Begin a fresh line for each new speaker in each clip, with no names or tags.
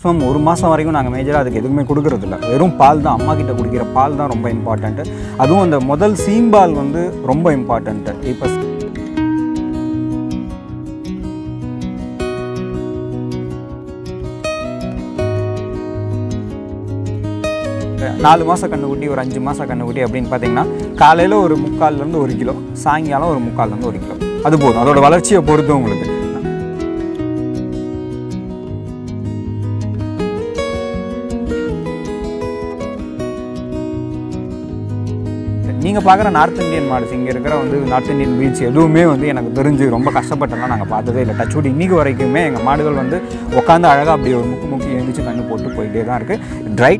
maximum ஒரு மாதம் வரைக்கும் நாங்கள் மேஜராக அதுக்கு எதுவுமே கொடுக்கறதில்ல வெறும் பால் தான் அம்மா கிட்ட குடிக்கிற பால் தான் ரொம்ப இம்பார்ட்டண்ட்டு அதுவும் அந்த முதல் சீம்பால் வந்து ரொம்ப இம்பார்ட்டண்ட்டு இப்போ நாலு மாதம் கண்ணுக்குட்டி ஒரு அஞ்சு மாதம் கண்ணுக்குட்டி அப்படின்னு பார்த்தீங்கன்னா காலையில் ஒரு முக்கால்லேருந்து ஒரு கிலோ சாயங்காலம் ஒரு முக்கால்லேருந்து ஒரு கிலோ அது போதும் அதோட வளர்ச்சியை பொறுத்து உங்களுக்கு நீங்கள் பார்க்குற நார்த் இந்தியன் மாடுஸ் இங்கே இருக்கிற வந்து நார்த் இந்தியன் பீச் எதுவுமே வந்து எனக்கு தெரிஞ்சு ரொம்ப கஷ்டப்பட்டெல்லாம் நாங்கள் பார்த்ததே இல்லை டச்சூடி இன்றைக்கி வரைக்குமே எங்கள் மாடுகள் வந்து உட்காந்து அழகாக அப்படி ஒரு முக்கு முக்கி எழுந்திரிச்சு கண்ணு போட்டு போயிட்டே தான் இருக்குது ட்ரை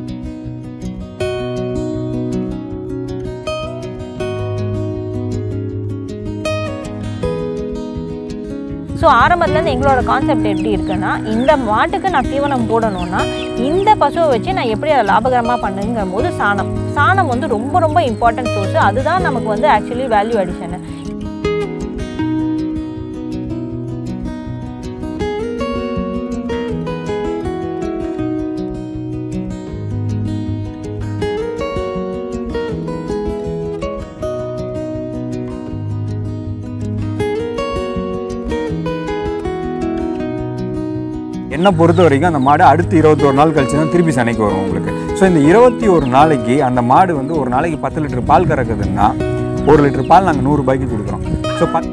ஸோ ஆரம்பத்துலேருந்து எங்களோட கான்செப்ட் எப்படி இருக்குன்னா இந்த மாட்டுக்கு நான் தீவனம் போடணும்னா இந்த பசுவை வச்சு நான் எப்படி அதை லாபகரமாக பண்ணுங்கிற போது சாணம் சாணம் வந்து ரொம்ப ரொம்ப இம்பார்ட்டன்ட் சோர்ஸ் அதுதான் நமக்கு வந்து ஆக்சுவலி வேல்யூ அடிஷனு
என்னை பொறுத்த வரைக்கும் அந்த மாடு அடுத்து இருபத்தோரு நாள் கழிச்சு தான் திருப்பி சனைக்கு வரும் உங்களுக்கு ஸோ இந்த இருபத்தி ஒரு நாளைக்கு அந்த மாடு வந்து ஒரு நாளைக்கு பத்து லிட்டர் பால் கறக்குதுன்னா ஒரு லிட்டர் பால் நாங்கள் நூறுரூபாய்க்கு கொடுக்குறோம் ஸோ பத்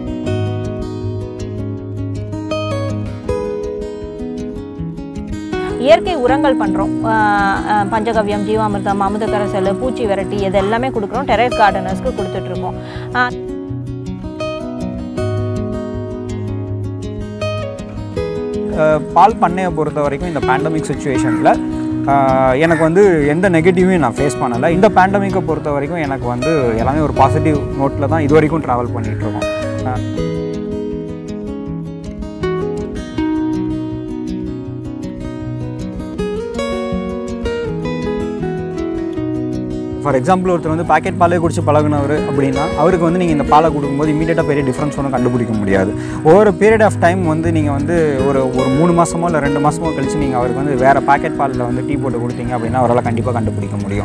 இயற்கை உரங்கள் பண்ணுறோம் பஞ்சகவ்யம் ஜீவாமிர்தம் அமுதக்கரசல் பூச்சி விரட்டி இது எல்லாமே கொடுக்குறோம் டெரேட் கார்டனர்ஸ்க்கு கொடுத்துட்ருக்கோம்
பால் பண்ணையை பொறுத்த வரைக்கும் இந்த பேண்டமிக் சுச்சுவேஷனில் எனக்கு வந்து எந்த நெகட்டிவையும் நான் ஃபேஸ் பண்ணலை இந்த பேண்டமிக்கை பொறுத்த வரைக்கும் எனக்கு வந்து எல்லாமே ஒரு பாசிட்டிவ் நோட்டில் தான் இது வரைக்கும் ட்ராவல் பண்ணிகிட்ருக்கோம் ஃபார் எக்ஸாம்பிள் ஒருத்தர் வந்து பாக்கெட் பாலே குடிச்சு பழகுனவர் அப்படின்னா அவருக்கு வந்து நீங்கள் இந்த பாலை கொடுக்கும்போது இமீடியட்டாக பெரிய டிஃப்ரென்ஸ் ஒன்றும் கண்டுபிடிக்க முடியாது ஒவ்வொரு பீரியட் ஆஃப் டைம் வந்து நீங்கள் வந்து ஒரு ஒரு மூணு மாதமோ இல்லை ரெண்டு மாதமோ கழிச்சு நீங்கள் அவருக்கு வந்து வேறு பாக்கெட் பாலில் வந்து டீ போட்டு கொடுத்தீங்க அப்படின்னா அவரால் கண்டிப்பாக கண்டுபிடிக்க முடியும்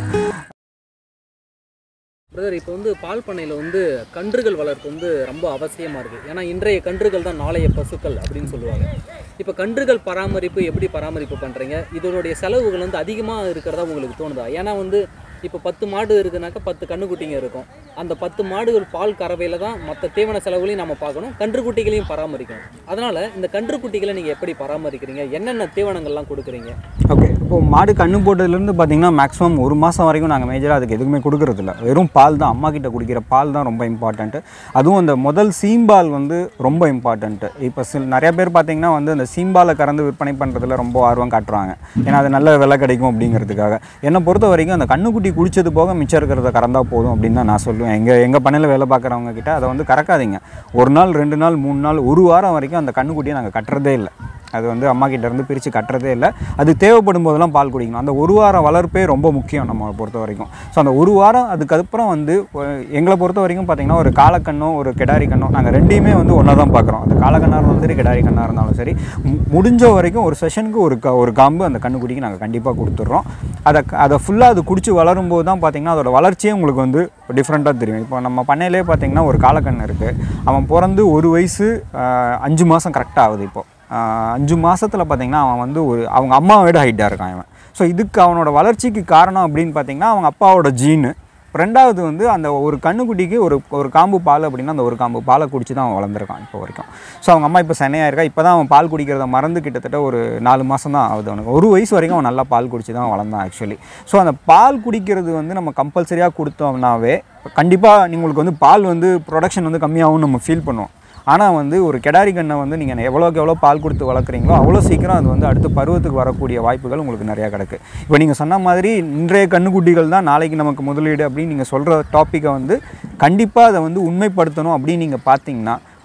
பிரதர் இப்போ வந்து பால் பண்ணையில் வந்து கன்றுகள் வளர்ப்பு வந்து ரொம்ப அவசியமாக இருக்குது ஏன்னா இன்றைய கன்றுகள் தான் நாளைய பசுக்கள் அப்படின்னு சொல்லுவாங்க இப்போ கன்றுகள் பராமரிப்பு எப்படி பராமரிப்பு பண்ணுறீங்க இதனுடைய செலவுகள் வந்து அதிகமாக இருக்கிறதா உங்களுக்கு தோணுதா ஏன்னா வந்து இப்போ பத்து மாடு இருக்குனாக்கா பத்து கன்றுக்குட்டிங்க இருக்கும் அந்த பத்து மாடுகள் பால் கறவையில் தான் மற்ற தீவன செலவுகளையும் நம்ம பார்க்கணும் கன்றுக்குட்டிகளையும் பராமரிக்கணும் அதனால் இந்த கன்றுக்குட்டிகளை நீங்கள் எப்படி பராமரிக்கிறீங்க என்னென்ன தீவனங்கள்லாம் கொடுக்குறீங்க
ஓகே இப்போ மாடு கண்ணு போட்டதுலேருந்து பார்த்தீங்கன்னா மேக்ஸிமம் ஒரு மாதம் வரைக்கும் நாங்கள் மேஜராக அதுக்கு எதுவுமே கொடுக்கறதில்ல வெறும் பால் தான் அம்மா கிட்ட குடிக்கிற பால் தான் ரொம்ப இம்பார்ட்டண்ட்டு அதுவும் அந்த முதல் சீம்பால் வந்து ரொம்ப இம்பார்ட்டண்ட்டு இப்போ சில நிறைய பேர் பார்த்தீங்கன்னா வந்து அந்த சீம்பாலை கறந்து விற்பனை பண்ணுறதுல ரொம்ப ஆர்வம் காட்டுறாங்க ஏன்னா அது நல்ல விலை கிடைக்கும் அப்படிங்கிறதுக்காக என்னை பொறுத்த வரைக்கும் அந்த கண்ணுக்குட்டி குடிச்சது போக மிச்சம் இருக்கிறத கறந்தா போதும் அப்படின்னு தான் நான் சொல்லுவேன் எங்கள் எங்கள் பண்ணையில் வேலை பார்க்குறவங்க கிட்ட அதை வந்து கறக்காதீங்க ஒரு நாள் ரெண்டு நாள் மூணு நாள் ஒரு வாரம் வரைக்கும் அந்த கண்ணுக்குட்டியை நாங்கள் கட்டுறதே இல்லை அது வந்து அம்மா கிட்ட இருந்து பிரித்து கட்டுறதே இல்லை அது தேவைப்படும் போதெல்லாம் பால் குடிக்கணும் அந்த ஒரு வாரம் வளர்ப்பே ரொம்ப முக்கியம் நம்ம பொறுத்த வரைக்கும் ஸோ அந்த ஒரு வாரம் அதுக்கப்புறம் வந்து ஒ- எங்களை பொறுத்த வரைக்கும் பார்த்தீங்கன்னா ஒரு காலக்கண்ணோ ஒரு கிடாரி கண்ணோ நாங்கள் ரெண்டையுமே வந்து ஒன்றா தான் பார்க்குறோம் அந்த காலக்கண்ணாக இருந்தாலும் சரி கிடாரி கண்ணாக இருந்தாலும் சரி மு- முடிஞ்ச வரைக்கும் ஒரு செஷனுக்கு ஒரு க ஒரு காம்பு அந்த கண்ணுக்குட்டிக்கு நாங்கள் கண்டிப்பாக கொடுத்துட்றோம் அதை அதை ஃபுல்லாக அது குடிச்சு வளரும்போது தான் பார்த்தீங்கன்னா அதோட வளர்ச்சியே உங்களுக்கு வந்து டிஃப்ரெண்ட்டாக தெரியும் இப்போ நம்ம பண்ணையிலே பார்த்தீங்கன்னா ஒரு காலக்கண்ணு இருக்குது அவன் பிறந்து ஒரு வயசு ஆஹ், அஞ்சு மாதம் கரெக்டாக ஆகுது இப்போ ஆஹ், அஞ்சு மாசத்துல பார்த்தீங்கன்னா அவன் வந்து ஒரு அவங்க அம்மாவை விட ஹைட்டாக இருக்கான் இவன் ஸோ இதுக்கு அவனோட வளர்ச்சிக்கு காரணம் அப்படின்னு பார்த்தீங்கன்னா அவங்க அப்பாவோட ஜீனு ரெண்டாவது வந்து அந்த ஒரு கண்ணுக்குட்டிக்கு ஒரு ஒரு காம்பு பால் அப்படின்னா அந்த ஒரு காம்பு பாலை குடிச்சு தான் அவன் வளர்ந்துருக்கான் இப்போ வரைக்கும் ஸோ அவங்க அம்மா இப்போ சென்னையாக இருக்கா இப்போ தான் அவன் பால் குடிக்கிறத மறந்து கிட்டத்தட்ட ஒரு நாலு மாதம் தான் ஆகுது அவனுக்கு ஒரு வயசு வரைக்கும் அவன் நல்லா பால் குடிச்சு தான் வளர்ந்தான் ஆக்சுவலி ஸோ அந்த பால் குடிக்கிறது வந்து நம்ம கம்பல்சரியாக கொடுத்தோம்னாவே கண்டிப்பாக உங்களுக்கு வந்து பால் வந்து ப்ரொடக்ஷன் வந்து கம்மியாகும் நம்ம ஃபீல் பண்ணுவோம் ஆனால் வந்து ஒரு கெடாரி கண்ணை வந்து நீங்கள் எவ்வளோக்கு எவ்வளோ பால் கொடுத்து வளர்க்குறீங்களோ அவ்வளோ சீக்கிரம் அது வந்து அடுத்த பருவத்துக்கு வரக்கூடிய வாய்ப்புகள் உங்களுக்கு நிறையா கிடக்கு இப்போ நீங்கள் சொன்ன மாதிரி இன்றைய கண்ணுக்குட்டிகள் தான் நாளைக்கு நமக்கு முதலீடு அப்படின்னு நீங்கள் சொல்கிற டாப்பிக்கை வந்து கண்டிப்பாக அதை வந்து உண்மைப்படுத்தணும் அப்படின்னு நீங்கள் பார்த்தீங்கன்னா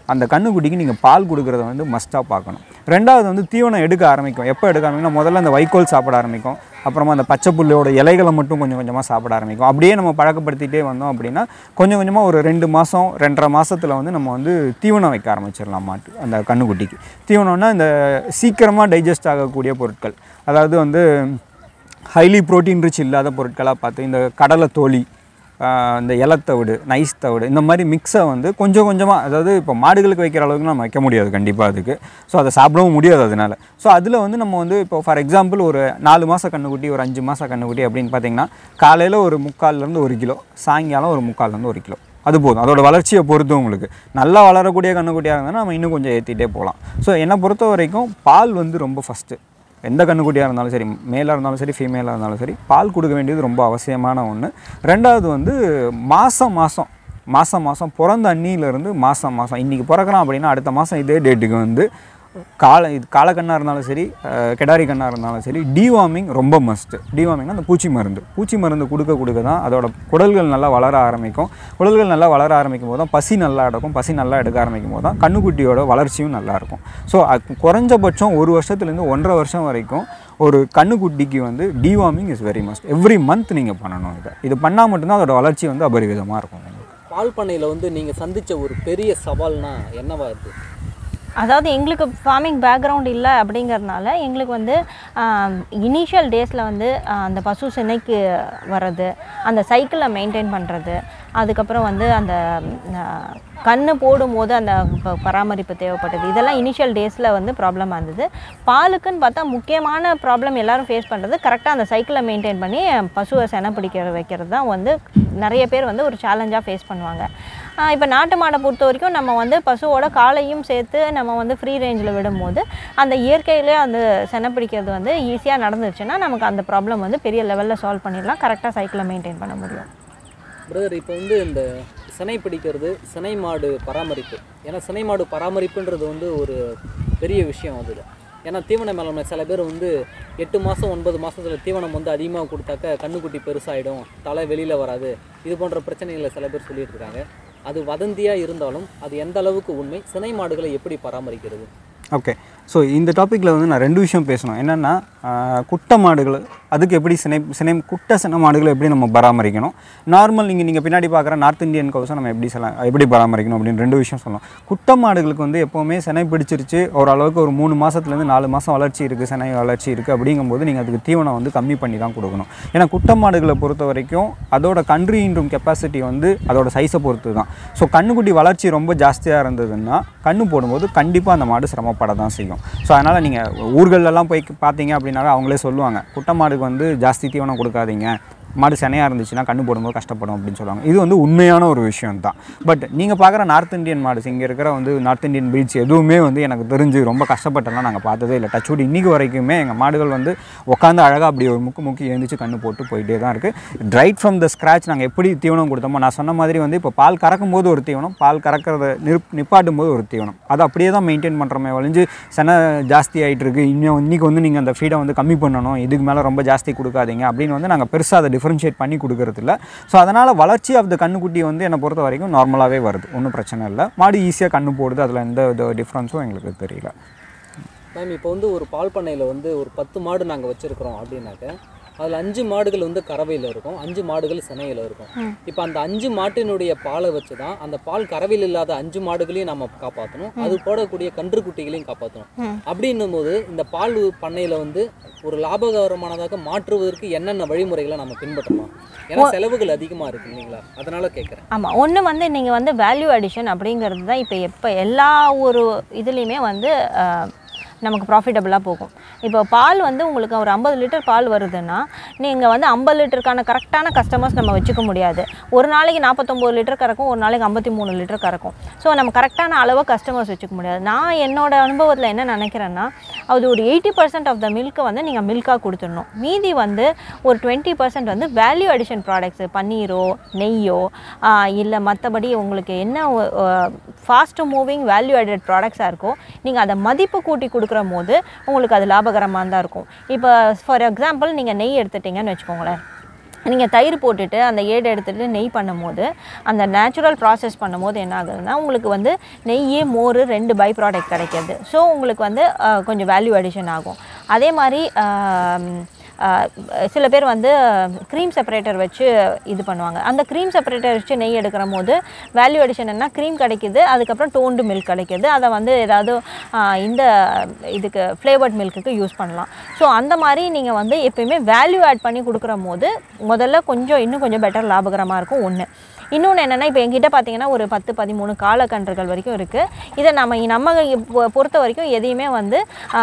அந்த கண்ணுக்குட்டிக்கு நீங்கள் பால் கொடுக்குறத வந்து மஸ்ட்டாக பார்க்கணும் ரெண்டாவது வந்து தீவனம் எடுக்க ஆரம்பிக்கும் எப்போ எடுக்க ஆரம்பிக்கும் முதல்ல அந்த வைக்கோல் சாப்பிட ஆரம்பிக்கும் அப்புறமா அந்த பச்சை புல்லையோட இலைகளை மட்டும் கொஞ்சம் கொஞ்சமாக சாப்பிட ஆரம்பிக்கும் அப்படியே நம்ம பழக்கப்படுத்திட்டே வந்தோம் அப்படின்னா கொஞ்சம் கொஞ்சமாக ஒரு ரெண்டு மாதம் ரெண்டரை மாசத்துல வந்து நம்ம வந்து தீவனம் வைக்க ஆரம்பிச்சிடலாம் மாட்டு அந்த கண்ணுக்குட்டிக்கு தீவனம்னா இந்த சீக்கிரமாக டைஜஸ்ட் ஆகக்கூடிய பொருட்கள் அதாவது வந்து ஹைலி ப்ரோட்டீன் ரிச் இல்லாத பொருட்களாக பார்த்து இந்த கடலை தோலி ஆஹ் இந்த இலத்தவிடு நைஸ் தவிடு இந்த மாதிரி மிக்ஸை வந்து கொஞ்சம் கொஞ்சமாக அதாவது இப்போ மாடுகளுக்கு வைக்கிற அளவுக்கு நம்ம வைக்க முடியாது கண்டிப்பாக அதுக்கு ஸோ அதை சாப்பிடவும் முடியாது அதனால ஸோ அதில் வந்து நம்ம வந்து இப்போ ஃபார் எக்ஸாம்பிள் ஒரு நாலு மாத கண்ணுக்குட்டி ஒரு அஞ்சு மாத கண்ணுக்குட்டி அப்படின்னு பார்த்தீங்கன்னா காலையில் ஒரு முக்கால்லேருந்து ஒரு கிலோ சாயங்காலம் ஒரு முக்கால்லேருந்து ஒரு கிலோ அது போதும் அதோட வளர்ச்சியை பொறுத்து உங்களுக்கு நல்லா வளரக்கூடிய கண்ணுக்குட்டியாக இருந்தால் நம்ம இன்னும் கொஞ்சம் ஏற்றிட்டே போகலாம் ஸோ என்னை பொறுத்த வரைக்கும் பால் வந்து ரொம்ப ஃபஸ்ட்டு எந்த கண்ணுக்குட்டியாக இருந்தாலும் சரி மேலாக இருந்தாலும் சரி ஃபீமேலாக இருந்தாலும் சரி பால் கொடுக்க வேண்டியது ரொம்ப அவசியமான ஒன்று ரெண்டாவது வந்து மாதம் மாதம் மாதம் மாதம் பிறந்த அன்னியிலேருந்து மாதம் மாதம் இன்றைக்கி பிறக்கிறான் அப்படின்னா அடுத்த மாதம் இதே டேட்டுக்கு வந்து காலை இது காலக்கண்ணாக இருந்தாலும் சரி அஹ், கெடாரி கண்ணாக இருந்தாலும் சரி டிவார்மிங் ரொம்ப மஸ்ட்டு டிவார்மிங்னா அந்த பூச்சி மருந்து பூச்சி மருந்து கொடுக்க கொடுக்க தான் அதோட குடல்கள் நல்லா வளர ஆரம்பிக்கும் குடல்கள் நல்லா வளர ஆரம்பிக்கும் போது தான் பசி நல்லா எடுக்கும் பசி நல்லா எடுக்க ஆரம்பிக்கும் போது தான் கண்ணுக்குட்டியோட வளர்ச்சியும் நல்லா இருக்கும் ஸோ குறைஞ்சபட்சம் ஒரு வருஷத்துலேருந்து ஒன்றரை வருஷம் வரைக்கும் ஒரு கண்ணுக்குட்டிக்கு வந்து deworming is very must every month நீங்கள் பண்ணணும் இதை இது பண்ணால் மட்டும்தான் அதோட வளர்ச்சி வந்து அபரிவிதமாக இருக்கும் உங்களுக்கு
பால் பண்ணையில் வந்து நீங்கள் சந்திச்ச ஒரு பெரிய சவால்னா என்னவா இருக்கு
அதாவது எங்களுக்கு ஃபார்மிங் பேக்ரவுண்ட் இல்லை அப்படிங்கறதுனால எங்களுக்கு வந்து இனிஷியல் டேஸில் வந்து ஆஹ், அந்த பசு சினைக்கு வர்றது அந்த சைக்கிளை மெயின்டைன் பண்ணுறது அதுக்கப்புறம் வந்து அந்த ஆஹ், கண்ணு போடும்போது அந்த ப- பராமரிப்பு தேவைப்பட்டது இதெல்லாம் இனிஷியல் டேஸில் வந்து ப்ராப்ளமாக இருந்தது பாலுக்குன்னு பார்த்தா முக்கியமான ப்ராப்ளம் எல்லாரும் ஃபேஸ் பண்ணுறது கரெக்டாக அந்த சைக்கிளை மெயின்டைன் பண்ணி பசுவை செனை பிடிக்க வைக்கிறது தான் வந்து நிறைய பேர் வந்து ஒரு சேலஞ்சாக ஃபேஸ் பண்ணுவாங்க இப்போ நாட்டு மாடை பொறுத்த வரைக்கும் நம்ம வந்து பசுவோட காலையும் சேர்த்து நம்ம வந்து ஃப்ரீ ரேஞ்சில் விடும்போது அந்த இயற்கையிலே அந்த செனை பிடிக்கிறது வந்து ஈஸியாக நடந்துச்சுன்னா நமக்கு அந்த ப்ராப்ளம் வந்து பெரிய லெவலில் சால்வ் பண்ணிடலாம் கரெக்டாக சைக்கிளை மெயின்டைன் பண்ண முடியும்
பிரதர் இப்போ வந்து இந்த சினை பிடிக்கிறது சினை மாடு பராமரிப்பு ஏன்னா சினை மாடு பராமரிப்புன்றது வந்து ஒரு பெரிய விஷயம் அது ஏன்னா தீவன மேலாண்மை சில பேர் வந்து எட்டு மாதம் ஒன்பது மாதத்துல தீவனம் வந்து அதிகமாக கொடுத்தாக்க கண்ணுக்குட்டி பெருசாகிடும் தலை வெளியில் வராது இது போன்ற பிரச்சனைகளை சில பேர் சொல்லிட்டு இருக்காங்க அது வதந்தியாக இருந்தாலும் அது எந்த அளவுக்கு உண்மை சினை மாடுகளை எப்படி பராமரிக்கிறது
ஓகே ஸோ இந்த டாப்பிக்கில் வந்து நான் ரெண்டு விஷயம் பேசணும் என்னென்னா குட்டை மாடுகள் அதுக்கு எப்படி சினை சினை குட்டை சினை மாடுகளை எப்படி நம்ம பராமரிக்கணும் நார்மல் நீங்கள் நீங்கள் பின்னாடி பார்க்குற நார்த் இந்தியன் கவுஸை நம்ம எப்படி செல எப்படி பராமரிக்கணும் அப்படின்னு ரெண்டு விஷயம் சொல்லணும் குட்டை மாடுகளுக்கு வந்து எப்போவுமே சினை பிடிச்சிருச்சு ஓரளவுக்கு ஒரு மூணு மாதத்துலேருந்து நாலு மாதம் வளர்ச்சி இருக்குது சினை வளர்ச்சி இருக்குது அப்படிங்கும்போது நீங்கள் அதுக்கு தீவனம் வந்து கம்மி பண்ணி தான் கொடுக்கணும் ஏன்னா குட்டை மாடுகளை பொறுத்த வரைக்கும் அதோட கன்று ஈன்றும் கெப்பாசிட்டி வந்து அதோட சைஸை பொறுத்து தான் ஸோ கண்ணுக்குட்டி வளர்ச்சி ரொம்ப ஜாஸ்தியாக இருந்ததுன்னா கண்ணு போடும்போது கண்டிப்பாக அந்த மாடு சிரமப்பட தான் செய்யும் ஸோ அதனால் நீங்கள் ஊர்களெல்லாம் போய் பார்த்தீங்க அப்படின்னாவே அவங்களே சொல்லுவாங்க குட்டை மாடுக்கு வந்து ஜாஸ்தி தீவனம் கொடுக்காதீங்க மாடு செனையாக இருந்துச்சுன்னா கண்ணு போடும்போது கஷ்டப்படும் அப்படின்னு சொல்லுவாங்க இது வந்து உண்மையான ஒரு விஷயம் தான் பட் நீங்கள் பார்க்குற நார்த் இந்தியன் மாடுஸ் இங்கே இருக்கிற வந்து நார்த் இந்தியன் பிரீட்ஸ் எதுவுமே வந்து எனக்கு தெரிஞ்சு ரொம்ப கஷ்டப்பட்டெல்லாம் நாங்கள் பார்த்ததே இல்லை டச்வுட் இன்றைக்கி வரைக்குமே எங்கள் மாடுகள் வந்து உட்காந்து அழகாக அப்படி ஒரு முக்கு முக்கி எழுந்திரிச்சு கண்ணு போட்டு போயிட்டே தான் இருக்குது ரைட் ஃப்ரம் த ஸ்க்ராச் நாங்கள் எப்படி தீவனம் கொடுத்தோமோ நான் சொன்ன மாதிரி வந்து இப்போ பால் கறக்கும் போது ஒரு தீவனம் பால் கறக்கிறத நிற் நிப்பாட்டும் போது ஒரு தீவனம் அதை அப்படியே தான் மெயின்டைன் பண்ணுறோமே ஒழிஞ்சு செனை ஜாஸ்தி ஆகிட்டு இருக்கு இன்னும் இன்றைக்கி வந்து நீங்கள் அந்த ஃபீடை வந்து கம்மி பண்ணணும் இதுக்கு மேலே ரொம்ப ஜாஸ்தி கொடுக்காதீங்க அப்படின்னு வந்து நாங்கள் பெருசாக அதை டிஃப்ரென்ஷியேட் பண்ணி கொடுக்கறது இல்ல ஸோ அதனால் வளர்ச்சி ஆஃப் த கண்ணுக்குட்டி வந்து என்னை பொறுத்த வரைக்கும் நார்மலாகவே வருது ஒன்றும் பிரச்சனை இல்லை மாடு ஈஸியாக கண்ணு போடுது அதில் எந்த வித டிஃப்ரென்ஸும் எங்களுக்கு தெரியல
மேம் இப்போ வந்து ஒரு பால் பண்ணையில் வந்து ஒரு பத்து மாடு நாங்கள் வச்சுருக்கிறோம் அப்படின்னாக்க அதில் அஞ்சு மாடுகள் வந்து கறவையில் இருக்கும் அஞ்சு மாடுகள் சினையில் இருக்கும் இப்போ அந்த அஞ்சு மாட்டினுடைய பாலை வச்சு தான் அந்த பால் கறவையில் இல்லாத அஞ்சு மாடுகளையும் நம்ம காப்பாற்றணும் அது போடக்கூடிய கன்றுக்குட்டிகளையும் காப்பாற்றணும் அப்படின்னும் போது இந்த பால் பண்ணையில் வந்து ஒரு லாபகரமானதாக மாற்றுவதற்கு என்னென்ன வழிமுறைகளை நம்ம பின்பற்றலாம் ஏன்னா செலவுகள் அதிகமாக இருக்கு இல்லைங்களா அதனால கேட்குறேன்
ஆமாம் ஒன்று வந்து நீங்கள் வந்து வேல்யூ அடிஷன் அப்படிங்கிறது தான் இப்போ எப்போ எல்லா ஒரு இதுலேயுமே வந்து அஹ், நமக்கு ப்ராஃபிட்டபுளாக போகும் இப்போ பால் வந்து உங்களுக்கு ஒரு ஐம்பது லிட்டர் பால் வருதுன்னா நீங்கள் வந்து ஐம்பது லிட்டருக்கான கரெக்டான கஸ்டமர்ஸ் நம்ம வச்சுக்க முடியாது ஒரு நாளைக்கு நாற்பத்தொம்போது லிட்டர் கறக்கும் ஒரு நாளைக்கு ஐம்பத்தி மூணு லிட்டர் கறக்கும் ஸோ நம்ம கரெக்டான அளவை கஸ்டமர்ஸ் வச்சுக்க முடியாது நான் என்னோட அனுபவத்தில் என்ன நினைக்கிறேன்னா அது ஒரு எயிட்டி பர்சன்ட் ஆஃப் த மில்க்கை வந்து நீங்கள் மில்காக கொடுத்துடணும் மீதி வந்து ஒரு டுவெண்ட்டி பர்சன்ட் வந்து வேல்யூ அடிஷன் ப்ராடக்ட்ஸு பன்னீரோ நெய்யோ இல்லை மற்றபடி உங்களுக்கு என்ன ஃபாஸ்ட் மூவிங் வேல்யூ ஆடட் ப்ராடக்ட்ஸாக இருக்கோ நீங்கள் அதை மதிப்பு கூட்டி கொடுக்குற போது உங்களுக்கு அது லாபகரமாக தான் இருக்கும் இப்போ ஃபார் எக்ஸாம்பிள் நீங்கள் நெய் எடுத்துட்டிங்கன்னு வச்சுக்கோங்களேன் நீங்கள் தயிர் போட்டுட்டு அந்த ஏடு எடுத்துகிட்டு நெய் பண்ணும்போது அந்த நேச்சுரல் ப்ராசஸ் பண்ணும்போது என்ன ஆகுதுன்னா உங்களுக்கு வந்து நெய் மோர் ரெண்டு பை ப்ராடக்ட் கிடைக்கிது ஸோ உங்களுக்கு வந்து அஹ், கொஞ்சம் வேல்யூ அடிஷன் ஆகும் அதே மாதிரி ஆம், ஆஹ், சில பேர் வந்து க்ரீம் செப்பரேட்டர் வச்சு இது பண்ணுவாங்க அந்த க்ரீம் செப்பரேட்டர் வச்சு நெய் எடுக்கிற போது வேல்யூ அடிஷன் என்ன க்ரீம் கிடைக்குது அதுக்கப்புறம் டோன்டு மில்க் கிடைக்குது அதை வந்து ஏதாவது ஆஹ், இந்த இதுக்கு ஃப்ளேவர்ட் மில்க்குக்கு யூஸ் பண்ணலாம் ஸோ அந்த மாதிரி நீங்கள் வந்து எப்பயுமே வேல்யூ ஆட் பண்ணி கொடுக்குற போது முதல்ல கொஞ்சம் இன்னும் கொஞ்சம் பெட்டர் லாபகரமாக இருக்கும் ஒன்று இன்னொன்று என்னென்னா இப்போ எங்கிட்ட பார்த்தீங்கன்னா ஒரு பத்து பதிமூணு காலக்கன்றுகள் வரைக்கும் இருக்குது இதை நம்ம நம்ம பொ- பொறுத்த வரைக்கும் எதையுமே வந்து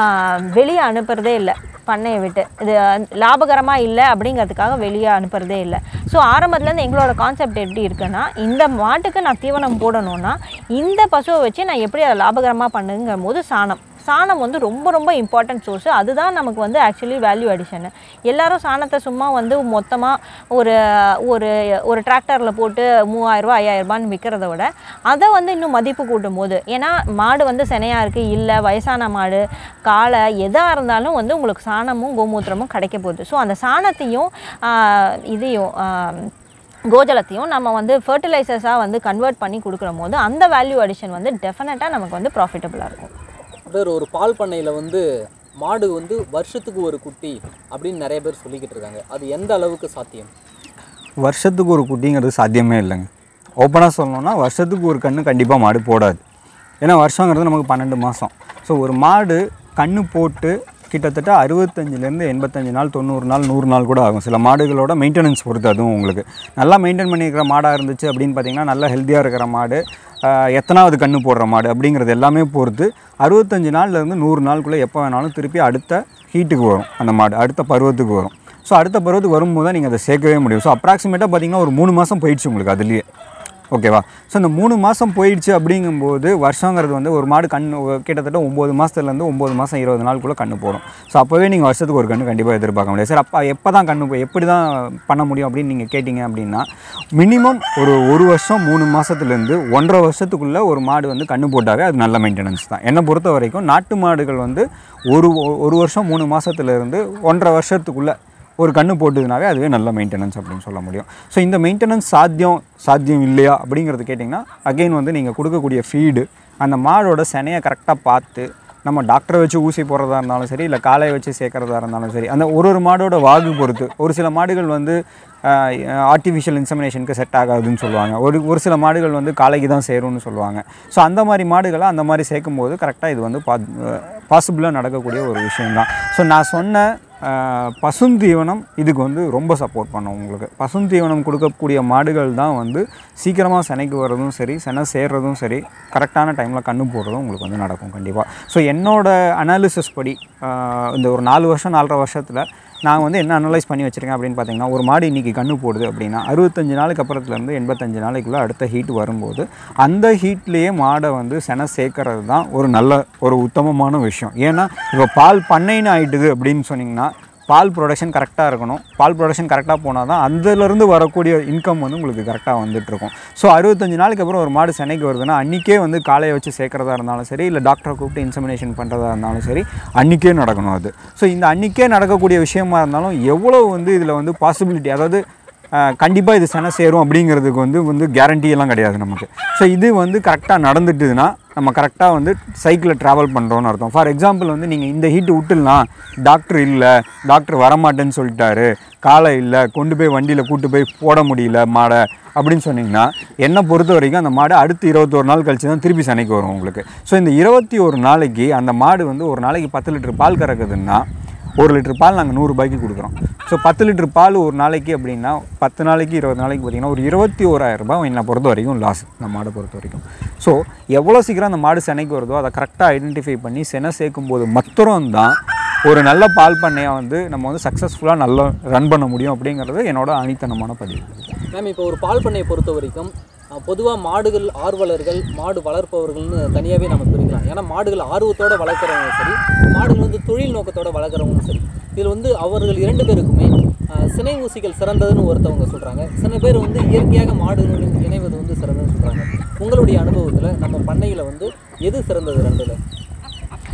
வெளியே அனுப்புறதே இல்லை பண்ணையை விட்டு இது லாபகரமாக இல்லை அப்படிங்கிறதுக்காக வெளியே அனுப்புறதே இல்லை ஸோ ஆரம்பத்துலேருந்து எங்களோட கான்செப்ட் எப்படி இருக்குன்னா இந்த மாட்டுக்கு நான் தீவனம் போடணும்னா இந்த பசுவை வச்சு நான் எப்படி அதை லாபகரமாக பண்ணுங்கிற போது சாணம் சாணம் வந்து ரொம்ப ரொம்ப இம்பார்ட்டன்ட் சோர்ஸ் அதுதான் நமக்கு வந்து ஆக்சுவலி வேல்யூ அடிஷன் எல்லாரும் சாணத்தை சும்மா வந்து மொத்தமாக ஒரு ஒரு ஒரு டிராக்டரில் போட்டு மூவாயிரரூபா ஐயாயிரரூபான்னு விற்கிறத விட அதை வந்து இன்னும் மதிப்பு கூட்டும் போது ஏன்னா மாடு வந்து சினையாக இருக்குது இல்லை வயசான மாடு காளை எதாக இருந்தாலும் வந்து உங்களுக்கு சாணமும் கோமூத்திரமும் கிடைக்க போகுது ஸோ அந்த சாணத்தையும் ஆஹ், இதையும் ஆஹ், கோஜலத்தையும் நம்ம வந்து ஃபர்டிலைசர்ஸாக வந்து கன்வெர்ட் பண்ணி கொடுக்குற போது அந்த வேல்யூ அடிஷன் வந்து டெஃபினட்டாக நமக்கு வந்து ப்ராஃபிட்டபுளாக இருக்கும்
பேர் ஒரு பால் பண்ணையில் வந்து மாடு வந்து வருஷத்துக்கு ஒரு குட்டி அப்படின்னு நிறைய பேர் சொல்லிக்கிட்டு இருக்காங்க அது எந்த அளவுக்கு சாத்தியம்
வருஷத்துக்கு ஒரு குட்டிங்கிறது சாத்தியமே இல்லைங்க ஓப்பனாக சொல்லணும்னா வருஷத்துக்கு ஒரு கன்று கண்டிப்பாக மாடு போடாது ஏன்னா வருஷங்கிறது நமக்கு பன்னெண்டு மாதம் ஸோ ஒரு மாடு கன்று போட்டு கிட்டத்தட்ட அறுபத்தஞ்சிலேருந்து எண்பத்தஞ்சு நாள் தொண்ணூறு நாள் நூறு நாள் கூட ஆகும் சில மாடுகளோட மெயின்டெனன்ஸ் பொறுத்து அதுவும் உங்களுக்கு நல்லா மெயின்டைன் பண்ணியிருக்கிற மாடாக இருந்துச்சு அப்படின்னு பார்த்தீங்கன்னா நல்லா ஹெல்த்தியாக இருக்கிற மாடு ஆஹ், எத்தனாவது கன்று போடுற மாடு அப்படிங்கிறது எல்லாமே பொறுத்து அறுபத்தஞ்சு நாள்லேருந்து நூறு நாளுக்குள்ளே எப்போ வேணாலும் திருப்பி அடுத்த ஹீட்டுக்கு வரும் அந்த மாடு அடுத்த பருவத்துக்கு வரும் ஸோ அடுத்த பருவத்துக்கு வரும்போது தான் நீங்கள் அதை சேர்க்கவே முடியும் ஸோ அப்ராக்சிமேட்டாக பார்த்தீங்கன்னா ஒரு மூணு மாதம் போயிடுச்சு உங்களுக்கு அதுலேயே ஓகேவா ஸோ இந்த மூணு மாதம் போயிடுச்சு அப்படிங்கும்போது வருஷங்கிறது வந்து ஒரு மாடு கண் கிட்டத்தட்ட ஒம்பது மாதத்துலேருந்து ஒம்பது மாதம் இருபது நாளுக்குள்ளே கண்ணு போடும் ஸோ அப்போவே நீங்கள் வருஷத்துக்கு ஒரு கண்ணு கண்டிப்பாக எதிர்பார்க்க முடியாது சார் அப்போ எப்போ தான் கண்ணு போ- எப்படி தான் பண்ண முடியும் அப்படின்னு நீங்கள் கேட்டிங்க அப்படின்னா மினிமம் ஒரு ஒரு வருஷம் மூணு மாதத்துலேருந்து ஒன்றரை வருஷத்துக்குள்ளே ஒரு மாடு வந்து கண்ணு போட்டாவே அது நல்ல மெயின்டெனன்ஸ் தான் என்னை பொறுத்த வரைக்கும் நாட்டு மாடுகள் வந்து ஒரு ஒரு வருஷம் மூணு மாதத்துலேருந்து ஒன்றரை வருஷத்துக்குள்ளே ஒரு கண்ணு போட்டுதுனாவே அதுவே நல்ல மெயின்டெனன்ஸ் அப்படின்னு சொல்ல முடியும் ஸோ இந்த மெயின்டெனன்ஸ் சாத்தியம் சாத்தியம் இல்லையா அப்படிங்கிறது கேட்டிங்கன்னா அகைன் வந்து நீங்கள் கொடுக்கக்கூடிய ஃபீடு அந்த மாடோட செனையை கரெக்டாக பார்த்து நம்ம டாக்டரை வச்சு ஊசி போடுறதா இருந்தாலும் சரி இல்லை காலையை வச்சு சேர்க்குறதா இருந்தாலும் சரி அந்த ஒரு ஒரு மாடோட வாகு பொறுத்து ஒரு சில மாடுகள் வந்து ஆர்டிஃபிஷியல் இன்சமினேஷனுக்கு செட் ஆகாதுன்னு சொல்லுவாங்க ஒரு ஒரு சில மாடுகள் வந்து காலைக்கு தான் சேரும்னு சொல்லுவாங்க ஸோ அந்த மாதிரி மாடுகளை அந்த மாதிரி சேர்க்கும்போது கரெக்டாக இது வந்து பா பாசிபிளாக நடக்கக்கூடிய ஒரு விஷயம்தான் ஸோ நான் சொன்ன ஆஹ், பசுந்தீவனம் இதுக்கு வந்து ரொம்ப சப்போர்ட் பண்ணும் உங்களுக்கு பசுந்தீவனம் கொடுக்கக்கூடிய மாடுகள் தான் வந்து சீக்கிரமாக செனைக்கு வர்றதும் சரி செனை சேர்றதும் சரி கரெக்டான டைமில் கண்ணு போடுறதும் உங்களுக்கு வந்து நடக்கும் கண்டிப்பாக ஸோ என்னோட அனாலிசிஸ் படி ஆஹ், இந்த ஒரு நாலு வருஷம் நாலரை வருஷத்தில் நான் வந்து என்ன அனலைஸ் பண்ணி வச்சுருக்கேன் அப்படின்னு பார்த்தீங்கன்னா ஒரு மாடு இன்றைக்கி கண்ணு போடுது அப்படின்னா அறுபத்தஞ்சு நாளுக்கு அப்புறத்துலேருந்து எண்பத்தஞ்சு நாளைக்குள்ளே அடுத்த ஹீட் வரும்போது அந்த ஹீட்லேயே மாடை வந்து செனை சேர்க்கறது தான் ஒரு நல்ல ஒரு உத்தமமான விஷயம் ஏன்னா இப்போ பால் பண்ணைன்னு ஆயிட்டுது அப்படின்னு சொன்னிங்கன்னா பால் ப்ரொடக்ஷன் கரெக்டாக இருக்கணும் பால் ப்ரொடக்ஷன் கரெக்டாக போனால் தான் அதுலேருந்து வரக்கூடிய இன்கம் வந்து உங்களுக்கு கரெக்டாக வந்துட்டுருக்கும் ஸோ அறுபத்தஞ்சு நாளைக்கு அப்புறம் ஒரு மாடு சென்னைக்கு வருதுன்னா அன்றைக்கே வந்து காலையை வச்சு சேர்க்குறதா இருந்தாலும் சரி இல்லை டாக்டரை கூப்பிட்டு இன்சமினேஷன் பண்ணுறதா இருந்தாலும் சரி அன்றைக்கே நடக்கணும் அது ஸோ இந்த அன்றைக்கே நடக்கக்கூடிய விஷயமா இருந்தாலும் எவ்வளோ வந்து இதில் வந்து பாசிபிலிட்டி அதாவது கண்டிப்பாக இது சென சேரும் அப்படிங்கிறதுக்கு வந்து வந்து guarantee எல்லாம் கிடையாது நமக்கு ஸோ இது வந்து கரெக்டாக நடந்துட்டுதுன்னா நம்ம கரெக்டாக வந்து சைக்கிளில் ட்ராவல் பண்ணுறோன்னு அர்த்தம் ஃபார் எக்ஸாம்பிள் வந்து நீங்கள் இந்த ஹீட்டு விட்டுலாம் டாக்டர் இல்லை டாக்டர் வரமாட்டேன்னு சொல்லிட்டாரு காலை இல்லை கொண்டு போய் வண்டியில் கூட்டு போய் போட முடியல மாடை அப்படின்னு சொன்னீங்கன்னா என்னை பொறுத்த வரைக்கும் அந்த மாடு அடுத்து இருபத்தோரு நாள் கழிச்சு தான் திருப்பி சனைக்கு வரும் உங்களுக்கு ஸோ இந்த இருபத்தி ஒரு நாளைக்கு அந்த மாடு வந்து ஒரு நாளைக்கு பத்து லிட்டர் பால் கறக்குதுன்னா ஒரு லிட்டர் பால் நாங்கள் நூறுரூபாய்க்கு கொடுக்குறோம் ஸோ பத்து லிட்டர் பால் ஒரு நாளைக்கு அப்படின்னா பத்து நாளைக்கு இருபது நாளைக்கு பார்த்தீங்கன்னா ஒரு இருபத்தி ஓராயிரம் ரூபாய் என்னை பொறுத்த வரைக்கும் லாஸ் இந்த மாடை பொறுத்த வரைக்கும் ஸோ எவ்வளோ சீக்கிரம் அந்த மாடு செனைக்கு வருதோ அதை கரெக்டாக ஐடென்டிஃபை பண்ணி செனை சேர்க்கும் போது மாத்திரம் தான் ஒரு நல்ல பால் பண்ணையை வந்து நம்ம வந்து சக்ஸஸ்ஃபுல்லாக நல்லா ரன் பண்ண முடியும் அப்படிங்கிறது என்னோட அனித்தனமான பதிவு
மேம் இப்போ ஒரு பால் பண்ணையை பொறுத்த வரைக்கும் பொதுவாக மாடுகள் ஆர்வலர்கள் மாடு வளர்ப்பவர்கள்னு தனியாகவே நம்ம பிரிக்கலாம் ஏன்னா மாடுகள் ஆர்வத்தோட வளர்க்குறவங்க சரி மாடுகள் வந்து தொழில் நோக்கத்தோட வளர்க்குறவங்களும் சரி இதில் வந்து அவர்கள் இரண்டு பேருக்குமே ஆஹ், சினை ஊசிகள் சிறந்ததுன்னு ஒருத்தவங்க சொல்கிறாங்க சில பேர் வந்து இயற்கையாக மாடுகளுடன் இணைவது வந்து சிறந்ததுன்னு சொல்கிறாங்க உங்களுடைய அனுபவத்தில் நம்ம பண்ணையில் வந்து எது சிறந்தது ரெண்டுல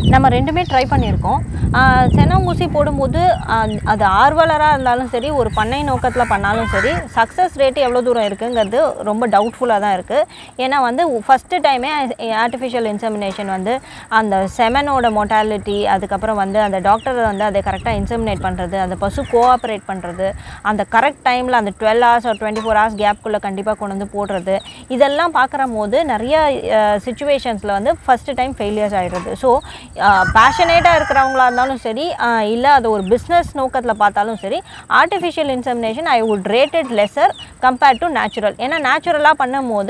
நம்ம ரெண்டுமே ட்ரை பண்ணியிருக்கோம் ஆஹ் சென ஊசி போடும்போது ஆஹ் அது ஆர்வலராக இருந்தாலும் சரி ஒரு பண்ணை நோக்கத்தில் பண்ணாலும் சரி சக்ஸஸ் ரேட் எவ்வளோ தூரம் இருக்குங்கிறது ரொம்ப டவுட்ஃபுல்லாக தான் இருக்குது ஏன்னா வந்து ஃபஸ்ட்டு டைமே ஆர்டிஃபிஷியல் இன்செமினேஷன் வந்து அந்த செமனோட மொட்டாலிட்டி அதுக்கப்புறம் வந்து அந்த டாக்டர் வந்து அதை கரெக்டாக இன்செமினேட் பண்ணுறது அந்த பசு கோஆப்ரேட் பண்ணுறது அந்த கரெக்ட் டைமில் அந்த டுவெல் ஹவர்ஸ் ஒரு டுவெண்ட்டி ஃபோர் ஹவர்ஸ் கேப்குள்ளே கண்டிப்பாக கொண்டு வந்து போடுறது இதெல்லாம் பார்க்குற போது நிறைய சுச்சுவேஷன்ஸில் வந்து ஃபஸ்ட்டு டைம் ஃபெயிலியர்ஸ் ஆகிடுறது ஸோ பேஷனேட்டாக இருக்கிறவங்களா இருந்தாலும் சரி இல்லை அது ஒரு பிஸ்னஸ் நோக்கத்தில் பார்த்தாலும் சரி artificial insemination I would rated lesser compared to natural ஏன்னா நேச்சுரலாக பண்ணும்போது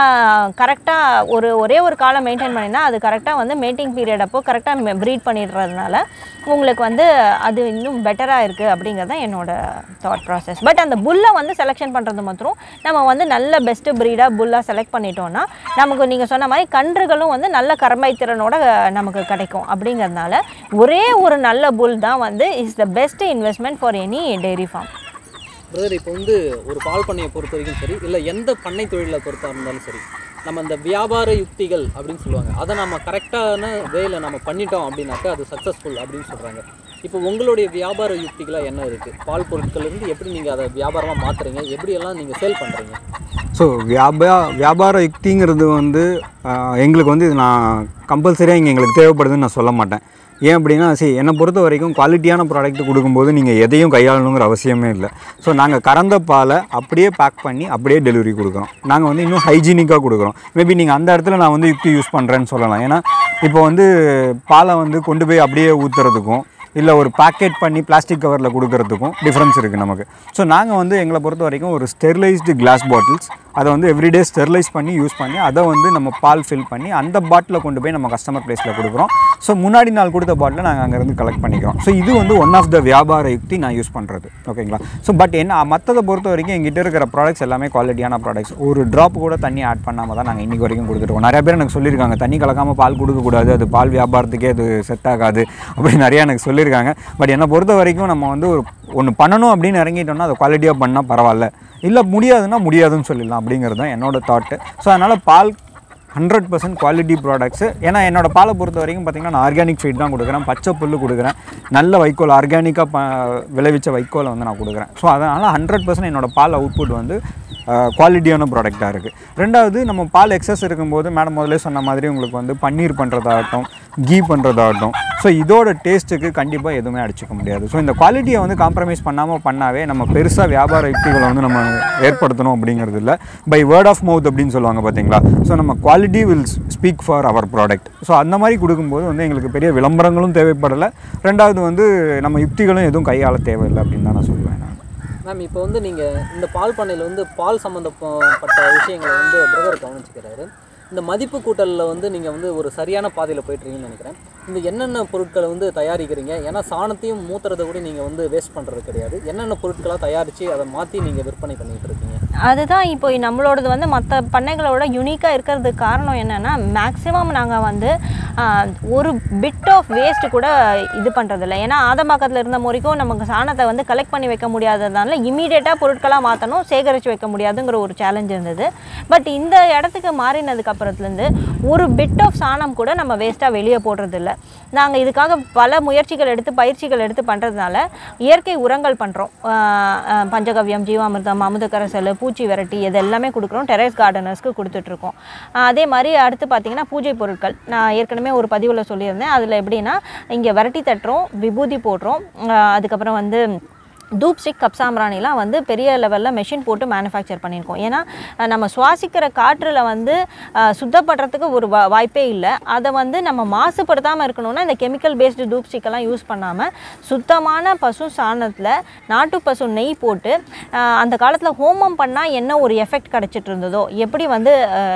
கரெக்டாக ஒரு ஒரே ஒரு காலம் மெயின்டைன் பண்ணினா அது கரெக்டாக வந்து மேட்டிங் பீரியட் அப்போ கரெக்டாக ப்ரீட் பண்ணிடுறதுனால உங்களுக்கு வந்து அது இன்னும் பெட்டராக இருக்குது அப்படிங்கிறது தான் என்னோட தாட் ப்ராசஸ் பட் அந்த புல்லை வந்து செலெக்ஷன் பண்ணுறது மாத்திரம் நம்ம வந்து நல்ல பெஸ்ட்டு ப்ரீடாக புல்லாக செலக்ட் பண்ணிட்டோம்னா நமக்கு நீங்கள் சொன்ன மாதிரி கன்றுகளும் வந்து நல்ல கர்மைத்திறனோட நமக்கு கிடைக்கும் அப்படிங்கிறதுனால ஒரே ஒரு நல்ல புல் தான் வந்து is the best investment for any dairy farm
brother இப்போ வந்து ஒரு பால் பண்ணையை பொறுத்த வரைக்கும் சரி இல்லை எந்த பண்ணை தொழிலை பொறுத்தா இருந்தாலும் சரி நம்ம இந்த வியாபார யுக்திகள் அப்படின்னு சொல்லுவாங்க அதை நம்ம கரெக்டான வேல நம்ம பண்ணிட்டோம் அப்படின்னாக்கா அது சக்ஸஸ்ஃபுல் அப்படின்னு சொல்கிறாங்க இப்போ உங்களுடைய வியாபார யுக்திகளாக என்ன இருக்குது பால் பொருட்கள் இருந்து எப்படி நீங்கள் அதை வியாபாரமாக மாற்றுறீங்க எப்படியெல்லாம் நீங்கள் சேல் பண்ணுறீங்க
ஸோ வியாபா வியாபார யுக்திங்கிறது வந்து ஆஹ், எங்களுக்கு வந்து இது நான் கம்பல்சரியாக இங்கே எங்களுக்கு தேவைப்படுதுன்னு நான் சொல்ல மாட்டேன் ஏன் அப்படின்னா சரி என்னை பொறுத்த வரைக்கும் குவாலிட்டியான ப்ராடக்ட் கொடுக்கும்போது நீங்கள் எதையும் கையாளணுங்கிற அவசியமே இல்லை ஸோ நாங்கள் கறந்த பாலை அப்படியே பேக் பண்ணி அப்படியே டெலிவரி கொடுக்குறோம் நாங்கள் வந்து இன்னும் ஹைஜீனிக்காக கொடுக்குறோம் மேபி நீங்கள் அந்த இடத்துல நான் வந்து யுக்தி யூஸ் பண்ணுறேன்னு சொல்லலாம் ஏன்னா இப்போ வந்து பாலை வந்து கொண்டு போய் அப்படியே ஊற்றுறதுக்கும் இல்லை ஒரு பேக்கெட் பண்ணி பிளாஸ்டிக் கவரில் கொடுக்கறதுக்கும் டிஃப்ரென்ஸ் இருக்குது நமக்கு ஸோ நாங்கள் வந்து எங்களை பொறுத்த வரைக்கும் ஒரு ஸ்டெர்லைஸ்டு கிளாஸ் பாட்டில்ஸ் அதை வந்து எவ்ரிடே ஸ்டெர்லைஸ் பண்ணி யூஸ் பண்ணி அதை வந்து நம்ம பால் ஃபில் பண்ணி அந்த பாட்டிலை கொண்டு போய் நம்ம கஸ்டமர் பிளேஸில் கொடுக்குறோம் ஸோ முன்னாடி நாள் கொடுத்த பாட்டிலை நாங்கள் அங்கேருந்து கலெக்ட் பண்ணிக்கிறோம் ஸோ இது வந்து ஒன் ஆஃப் த வியாபார யுக்தி நான் யூஸ் பண்ணுறது ஓகேங்களா ஸோ பட் என்ன மற்றதை பொறுத்த வரைக்கும் எங்கிட்ட இருக்கிற ப்ராடக்ட்ஸ் எல்லாமே குவாலிட்டியான ப்ராடக்ட்ஸ் ஒரு ட்ராப் கூட தண்ணி ஆட் பண்ணாமல் தான் நாங்கள் இன்றைக்கி வரைக்கும் கொடுத்துருக்கோம் நிறைய பேர் எனக்கு சொல்லியிருக்காங்க தண்ணி கலக்காமல் பால் கொடுக்கக்கூடாது அது பால் வியாபாரத்துக்கே அது செட் ஆகாது அப்படி நிறையா எனக்கு சொல்லியிருக்காங்க பட் என்னை பொறுத்த வரைக்கும் நம்ம வந்து ஒரு ஒன்று பண்ணணும் அப்படின்னு இறங்கிட்டோம்னா அதை குவாலிட்டியாக பண்ணால் பரவாயில்ல இல்லை முடியாதுன்னா முடியாதுன்னு சொல்லிடலாம் அப்படிங்கிறது தான் என்னோட தாட்டு ஸோ அதனால் பால் ஹண்ட்ரட் பர்சன்ட் குவாலிட்டி ப்ராடக்ட்ஸு ஏன்னா என்னோட பாலை பொறுத்த வரைக்கும் பார்த்தீங்கன்னா நான் ஆர்கானிக் ஃபீட் தான் கொடுக்குறேன் பச்சை புல் கொடுக்குறேன் நல்ல வைக்கோல் ஆர்கானிக்காக ப விளைவிச்ச வைக்கோலை வந்து நான் கொடுக்குறேன் ஸோ அதனால் ஹண்ட்ரட் பர்சன்ட் என்னோட பால் அவுட்புட் வந்து குவாலிட்டியான ப்ராடக்டாக இருக்குது ரெண்டாவது நம்ம பால் எக்ஸஸ் இருக்கும்போது மேடம் முதல்ல சொன்ன மாதிரி உங்களுக்கு வந்து பன்னீர் பண்ணுறதாகட்டும் கீ பண்ணுறதாகட்டும் ஸோ இதோட டேஸ்ட்டுக்கு கண்டிப்பாக எதுவுமே அடிச்சுக்க முடியாது ஸோ இந்த குவாலிட்டியை வந்து காம்ப்ரமைஸ் பண்ணாமல் பண்ணாவே நம்ம பெருசாக வியாபார யுக்திகளை வந்து நம்ம ஏற்படுத்தணும் அப்படிங்கிறது இல்லை பை வேர்ட் ஆஃப் மவுத் அப்படின்னு சொல்லுவாங்க பார்த்தீங்களா ஸோ நம்ம quality will speak for our product so அந்த மாதிரி கொடுக்கும்போது வந்து எங்களுக்கு பெரிய விளம்பரங்களும் தேவைப்படலை ரெண்டாவது வந்து நம்ம யுக்திகளும் எதுவும் கையாள தேவையில்லை அப்படின்னு தான் நான் சொல்லுவேன் நான்
மேம் இப்போ வந்து நீங்கள் இந்த பால் பண்ணையில் வந்து பால் சம்மந்தப்பட்ட விஷயங்களை வந்து பிரதர் கவனிச்சுக்கிறாரு இந்த மதிப்பு கூட்டலில் வந்து நீங்கள் வந்து ஒரு சரியான பாதையில் போயிட்டுருக்கீங்கன்னு நினைக்கிறேன் இந்த என்னென்ன பொருட்களை வந்து தயாரிக்கிறீங்க ஏன்னா சாணத்தையும் மூத்துறதை கூட நீங்கள் வந்து வேஸ்ட் பண்ணுறது கிடையாது என்னென்ன பொருட்களாக தயாரித்து அதை மாற்றி நீங்கள் விற்பனை பண்ணிகிட்டு இருக்கீங்க
அதுதான் இப்போ நம்மளோடது வந்து மற்ற பண்ணைகளோட யூனிக்காக இருக்கிறதுக்கு காரணம் என்னென்னா மேக்ஸிமம் நாங்கள் வந்து ஆஹ், ஒரு பிட் ஆஃப் வேஸ்ட் கூட இது பண்ணுறதில்ல ஏன்னா ஆதம்பாக்கத்தில் இருந்த வரைக்கும் நமக்கு சாணத்தை வந்து கலெக்ட் பண்ணி வைக்க முடியாததுனால இமீடியட்டாக பொருட்களாக மாற்றணும் சேகரித்து வைக்க முடியாதுங்கிற ஒரு சேலஞ்ச் இருந்தது பட் இந்த இடத்துக்கு மாறினதுக்கு அப்புறத்துலேருந்து ஒரு பிட் ஆஃப் சாணம் கூட நம்ம வேஸ்ட்டாக வெளியே போடுறதில்ல நாங்கள் இதுக்காக பல முயற்சிகள் எடுத்து பயிற்சிகள் எடுத்து பண்ணுறதுனால இயற்கை உரங்கள் பண்ணுறோம் பஞ்சகவ்யம் ஜீவாமிர்தம் அமுதக்கரசல் பூச்சி விரட்டி இது எல்லாமே கொடுக்குறோம் டெரஸ் கார்டனர்ஸ்க்கு கொடுத்துட்ருக்கோம் அதே மாதிரி அடுத்து பார்த்தீங்கன்னா பூஜை பொருட்கள் நான் ஏற்கனவே ஒரு பதிவில் சொல்லியிருந்தேன் அதில் எப்படின்னா இங்கே விரட்டி தட்டுறோம் விபூதி போடுறோம் ஆஹ் அதுக்கப்புறம் வந்து தூப் ஸ்டிக் கப்சாம்பிராணிலாம் வந்து பெரிய லெவலில் மெஷின் போட்டு மேனுஃபேக்சர் பண்ணியிருக்கோம் ஏன்னா அஹ், நம்ம சுவாசிக்கிற காற்றில் வந்து அஹ், சுத்தப்படுறதுக்கு ஒரு வா வாய்ப்பே இல்லை அதை வந்து நம்ம மாசுபடுத்தாமல் இருக்கணும்னா இந்த கெமிக்கல் பேஸ்டு தூப் ஸ்டிக்கெல்லாம் யூஸ் பண்ணாமல் சுத்தமான பசு சாணத்தில் நாட்டு பசு நெய் போட்டு அஹ், அந்த காலத்தில் ஹோமம் பண்ணால் என்ன ஒரு எஃபெக்ட் கிடச்சிட்டு இருந்ததோ எப்படி வந்து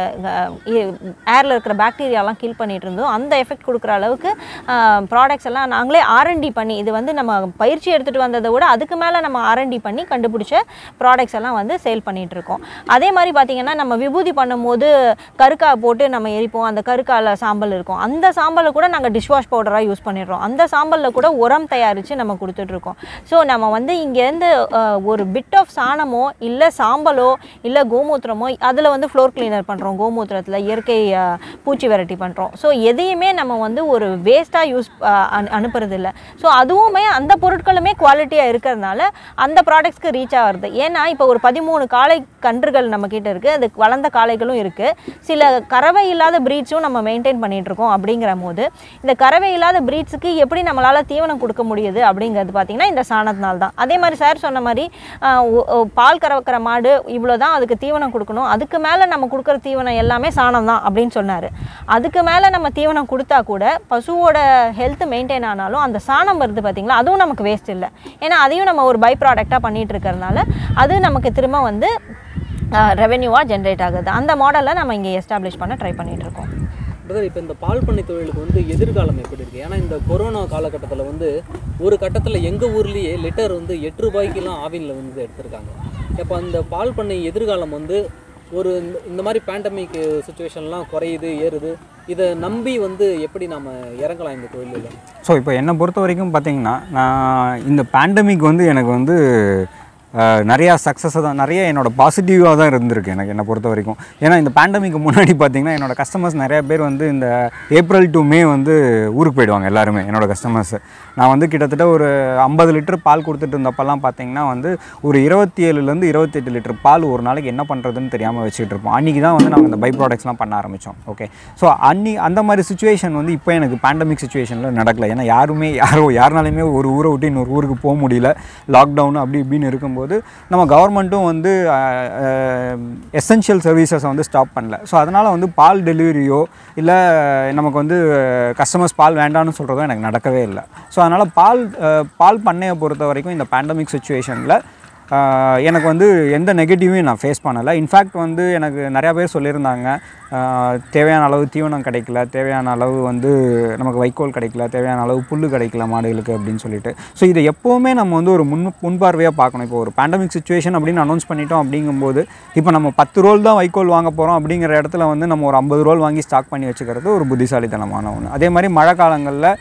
ஏரில் இருக்கிற பாக்டீரியாலாம் கில் பண்ணிட்டு இருந்ததோ அந்த எஃபெக்ட் கொடுக்குற அளவுக்கு ப்ராடக்ட்ஸ் எல்லாம் நாங்களே ஆர்என்டி பண்ணி இது வந்து நம்ம பயிற்சி எடுத்துகிட்டு வந்ததை விட அதுக்கு மேலே நம்ம ஆர்என்டி பண்ணி கண்டுபிடிச்ச ப்ராடக்ட்ஸ் எல்லாம் வந்து சேல் பண்ணிட்டு இருக்கோம் அதே மாதிரி பார்த்தீங்கன்னா நம்ம விபூதி பண்ணும்போது கருக்கா போட்டு நம்ம எரிப்போம் அந்த கருக்கால சாம்பல் இருக்கும் அந்த சாம்பலை கூட நாங்கள் டிஷ்வாஷ் பவுடராக யூஸ் பண்ணிடுறோம் அந்த சாம்பலில் கூட உரம் தயாரித்து நம்ம கொடுத்துட்ருக்கோம் ஸோ நம்ம வந்து இங்கேருந்து ஒரு பிட் ஆஃப் சாணமோ இல்லை சாம்பலோ இல்லை கோமூத்திரமோ அதில் வந்து ஃப்ளோர் கிளீனர் பண்ணுறோம் கோமூத்திரத்தில் இயற்கை அஹ், பூச்சி வெரைட்டி பண்ணுறோம் ஸோ எதையுமே நம்ம வந்து ஒரு வேஸ்ட்டாக யூஸ் அனுப்புறது இல்லை ஸோ அதுவுமே அந்த பொருட்களுமே குவாலிட்டியாக இருக்கிறதுனால அந்த ப்ராடக்ட்ஸ்க்கு ரீச் ஆகிறது ஏன்னா இப்போ ஒரு பதிமூணு காளை கன்றுகள் நம்ம கிட்ட இருக்குது அது வளர்ந்த காளைகளும் இருக்குது சில கறவை இல்லாத ப்ரீட்ஸும் நம்ம மெயின்டைன் பண்ணிட்டு இருக்கோம் அப்படிங்கிற போது இந்த கறவை இல்லாத ப்ரீட்ஸுக்கு எப்படி நம்மளால் தீவனம் கொடுக்க முடியுது அப்படிங்கிறது பார்த்தீங்கன்னா இந்த சாணத்தினால தான் அதே மாதிரி சார் சொன்ன மாதிரி ஆஹ், ஒ- ஒ- பால் கறக்கிற மாடு இவ்வளோ தான் அதுக்கு தீவனம் கொடுக்கணும் அதுக்கு மேலே நம்ம கொடுக்குற தீவனம் எல்லாமே சாணம் தான் அப்படின்னு சொன்னார் அதுக்கு மேலே நம்ம தீவனம் கொடுத்தா கூட பசுவோட ஹெல்த் மெயின்டைன் ஆனாலும் அந்த சாணம் வருது பார்த்தீங்களா அதுவும் நமக்கு வேஸ்ட் இல்லை ஏன்னா அதையும் நம்ம ஒரு பை ப்ராடக்டாக பண்ணிட்டு இருக்கிறதுனால அது நமக்கு திரும்ப வந்து ரெவென்யூவாக ஜென்ரேட் ஆகுது அந்த மாடலை நம்ம இங்கே எஸ்டாப்ளிஷ் பண்ண ட்ரை பண்ணிட்டு இருக்கோம்
பிரதர் இப்போ இந்த பால் பண்ணை தொழிலுக்கு வந்து எதிர்காலம் எப்படி இருக்குது ஏன்னா இந்த கொரோனா காலகட்டத்தில் வந்து ஒரு கட்டத்தில் எங்கள் ஊர்லேயே லிட்டர் வந்து எட்டு ரூபாய்க்கெல்லாம் ஆவினில் வந்து எடுத்திருக்காங்க இப்போ அந்த பால் பண்ணை எதிர்காலம் வந்து ஒரு இந்த- இந்த மாதிரி பேண்டமிக் சுச்சுவேஷன்லாம் குறையுது ஏறுது இதை நம்பி வந்து எப்படி நம்ம இறங்கலாம் இந்த தொழிலில்
ஸோ இப்போ என்னை பொறுத்த வரைக்கும் பார்த்தீங்கன்னா நான் இந்த பேண்டமிக் வந்து எனக்கு வந்து அஹ், நிறையா சக்ஸஸை தான் நிறைய என்னோட பாசிட்டிவாக தான் இருந்திருக்கு எனக்கு என்னை பொறுத்த வரைக்கும் ஏன்னா இந்த பேண்டமிக்கு முன்னாடி பார்த்தீங்கன்னா என்னோட கஸ்டமர்ஸ் நிறைய பேர் வந்து இந்த ஏப்ரல் டு மே வந்து ஊருக்கு போயிடுவாங்க எல்லாருமே என்னோட கஸ்டமர்ஸ் நான் வந்து கிட்டத்தட்ட ஒரு ஐம்பது லிட்டர் பால் கொடுத்துட்டு இருந்தப்பெல்லாம் பார்த்தீங்கன்னா வந்து ஒரு இருபத்தி ஏழுலேருந்து இருபத்தெட்டு லிட்டர் பால் ஒரு நாளைக்கு என்ன பண்ணுறதுன்னு தெரியாமல் வச்சுக்கிட்டு இருப்போம் அன்றைக்கி தான் வந்து நாங்கள் இந்த பை ப்ராடக்ட்ஸ்லாம் பண்ண ஆரம்பித்தோம் ஓகே ஸோ அன்னி அந்த மாதிரி சுச்சுவேஷன் வந்து இப்போ எனக்கு பேண்டமிக் சுச்சுவேஷனில் நடக்கல ஏன்னா யாருமே யாரோ யாருனாலையுமே ஒரு ஊரை விட்டு இன்னொரு ஊருக்கு போக முடியல லாக்டவுன் அப்படி இப்படின்னு இருக்கும்போது நம்ம கவர்மெண்ட்டும் வந்து எசென்ஷியல் சர்வீசஸை வந்து ஸ்டாப் பண்ணல ஸோ அதனால் வந்து பால் டெலிவரியோ இல்லை நமக்கு வந்து கஸ்டமர்ஸ் பால் வேண்டாம்னு சொல்கிறதோ எனக்கு நடக்கவே இல்லை ஸோ அதனால் பால் அஹ், பால் பண்ணையை பொறுத்த வரைக்கும் இந்த பேண்டமிக் சுச்சுவேஷனில் ஆஹ் எனக்கு வந்து எந்த நெகட்டிவையும் நான் ஃபேஸ் பண்ணலை இன்ஃபேக்ட் வந்து எனக்கு நிறையா பேர் சொல்லியிருந்தாங்க ஆஹ் தேவையான அளவு தீவனம் கிடைக்கல தேவையான அளவு வந்து நமக்கு வைக்கோல் கிடைக்கல தேவையான அளவு புல் கிடைக்கல மாடுகளுக்கு அப்படின்னு சொல்லிட்டு ஸோ இதை எப்போவுமே நம்ம வந்து ஒரு முன் முன்பார்வையாக பார்க்கணும் இப்போ ஒரு பேண்டமிக் சுச்சுவேஷன் அப்படின்னு அனௌன்ஸ் பண்ணிட்டோம் அப்படிங்கும்போது இப்போ நம்ம பத்து ரோல் தான் வைக்கோல் வாங்க போகிறோம் அப்படிங்கிற இடத்துல வந்து நம்ம ஒரு ஐம்பது ரோல் வாங்கி ஸ்டாக் பண்ணி வச்சுக்கிறது ஒரு புத்திசாலித்தனமான ஒன்று அதே மாதிரி மழை காலங்களில்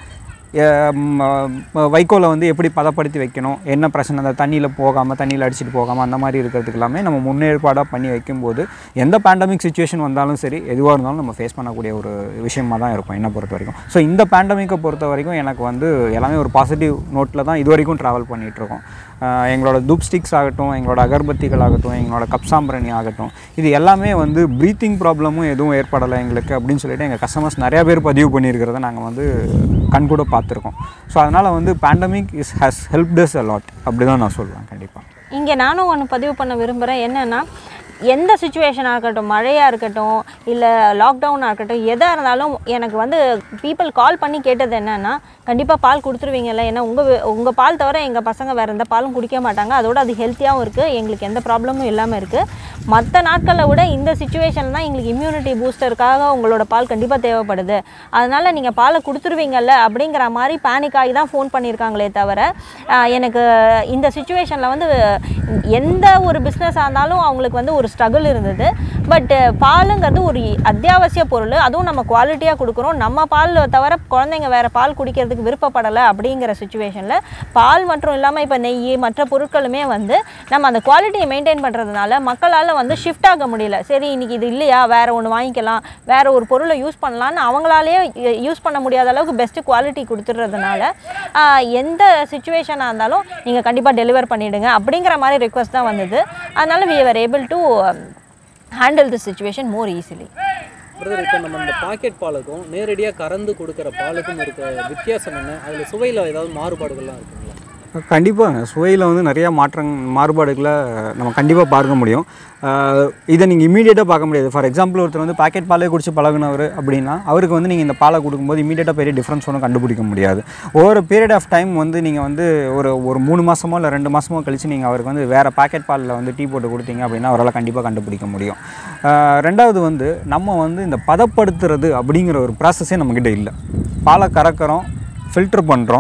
வைக்கோலை வந்து எப்படி பதப்படுத்தி வைக்கணும் என்ன பிரச்சனை அந்த தண்ணியில் போகாமல் தண்ணியில் அடிச்சிட்டு போகாமல் அந்த மாதிரி இருக்கிறதுக்கு எல்லாமே நம்ம முன்னேற்பாடாக பண்ணி வைக்கும்போது எந்த பேண்டமிக் சுச்சுவேஷன் வந்தாலும் சரி எதுவாக இருந்தாலும் நம்ம ஃபேஸ் பண்ணக்கூடிய ஒரு விஷயமா தான் இருக்கும் என்னை பொறுத்த வரைக்கும் ஸோ இந்த பேண்டமிக்கை பொறுத்த வரைக்கும் எனக்கு வந்து எல்லாமே ஒரு பாசிட்டிவ் நோட்டில் தான் இது வரைக்கும் ட்ராவல் பண்ணிகிட்ருக்கோம் எங்களோட தூப் ஸ்டிக்ஸ் ஆகட்டும் எங்களோட அகர்பத்திகள் ஆகட்டும் எங்களோட கப்சாம்பிரணி ஆகட்டும் இது எல்லாமே வந்து ப்ரீத்திங் ப்ராப்ளமும் எதுவும் ஏற்படலை எங்களுக்கு அப்படின்னு சொல்லிட்டு எங்கள் கஸ்டமர்ஸ் நிறைய பேர் பதிவு பண்ணியிருக்கிறத நாங்கள் வந்து கண்கூட பார்த்துருக்கோம் ஸோ அதனால் வந்து pandemic is has helped us a lot அப்படி தான் நான் சொல்லுவேன் கண்டிப்பாக
இங்கே நானும் ஒன்று பதிவு பண்ண விரும்புகிறேன் என்னென்னா எந்த சுச்சுவேஷனாக இருக்கட்டும் மழையாக இருக்கட்டும் இல்லை லாக்டவுனாக இருக்கட்டும் எதாக இருந்தாலும் எனக்கு வந்து பீப்புள் கால் பண்ணி கேட்டது என்னென்னா கண்டிப்பாக பால் கொடுத்துருவீங்கல்ல ஏன்னா உங்கள் உங்கள் பால் தவிர எங்கள் பசங்க வேறு எந்த பாலும் குடிக்க மாட்டாங்க அதோட அது ஹெல்த்தியாகவும் இருக்குது எங்களுக்கு எந்த ப்ராப்ளமும் இல்லாமல் இருக்குது மற்ற நாட்களை விட இந்த சுச்சுவேஷன் தான் எங்களுக்கு இம்யூனிட்டி பூஸ்டருக்காக உங்களோட பால் கண்டிப்பாக தேவைப்படுது அதனால் நீங்கள் பாலை கொடுத்துருவீங்கல்ல அப்படிங்கிற மாதிரி பேனிக் ஆகி தான் ஃபோன் பண்ணியிருக்காங்களே தவிர ஆஹ், எனக்கு இந்த சுச்சுவேஷனில் வந்து எந்த ஒரு பிஸ்னஸாக இருந்தாலும் அவங்களுக்கு வந்து ஒரு ஸ்ட்ரகிள் இருந்தது பட் பாலுங்கிறது ஒரு அத்தியாவசிய பொருள் அதுவும் நம்ம குவாலிட்டியாக கொடுக்குறோம் நம்ம பால் தவிர குழந்தைங்க வேறு பால் குடிக்கிறதுக்கு விருப்பப்படலை அப்படிங்கிற சுச்சுவேஷனில் பால் மற்றும் இல்லாமல் இப்போ நெய் மற்ற பொருட்களுமே வந்து நம்ம அந்த குவாலிட்டியை மெயின்டைன் பண்ணுறதுனால மக்களால் வந்து ஷிஃப்ட் ஆக முடியல சரி இன்னைக்கு இது இல்லையா வேறு ஒன்று வாங்கிக்கலாம் வேறு ஒரு பொருளை யூஸ் பண்ணலான்னு அவங்களாலேயே யூஸ் பண்ண முடியாத அளவுக்கு பெஸ்ட்டு குவாலிட்டி கொடுத்துட்றதுனால ஆஹ், எந்த சுச்சுவேஷனாக இருந்தாலும் நீங்கள் கண்டிப்பாக டெலிவர் பண்ணிவிடுங்க அப்படிங்கிற மாதிரி ரெக்வஸ்ட் தான் வந்தது அதனால் we were able to handle the situation more easily
brother இப்போ நம்ம இந்த பாக்கெட் பாலுக்கும் நேரடியாக கறந்து கொடுக்குற பாலுக்கும் இருக்க வித்தியாசம் என்ன அதில் சுவையில் ஏதாவது மாறுபாடுகள்லாம் இருக்குங்களா
கண்டிப்பாங்க சுவையில் வந்து நிறைய மாற்றங் மாறுபாடுகளை நம்ம கண்டிப்பாக பார்க்க முடியும் ஆஹ் இதை நீங்கள் இமீடியட்டாக பார்க்க முடியாது ஃபார் எக்ஸாம்பிள் ஒருத்தர் வந்து பாக்கெட் பாலே குடிச்சு பழகுனவர் அப்படின்னா அவருக்கு வந்து நீங்கள் இந்த பாலை கொடுக்கும்போது இமீடியட்டாக பெரிய டிஃப்ரென்ஸ் ஒன்றும் கண்டுபிடிக்க முடியாது ஒவ்வொரு பீரியட் ஆஃப் டைம் வந்து நீங்கள் வந்து ஒரு ஒரு மூணு மாதமோ இல்லை ரெண்டு மாதமோ கழிச்சு நீங்கள் அவருக்கு வந்து வேறு பாக்கெட் பாலில் வந்து டீ போட்டு கொடுத்தீங்க அப்படின்னா அவரால் கண்டிப்பாக கண்டுபிடிக்க முடியும் ஆஹ் ரெண்டாவது வந்து நம்ம வந்து இந்த பதப்படுத்துறது அப்படிங்கிற ஒரு ப்ராசஸே நம்மக்கிட்ட இல்லை பாலை கறக்கிறோம் ஃபில்டர் பண்ணுறோம்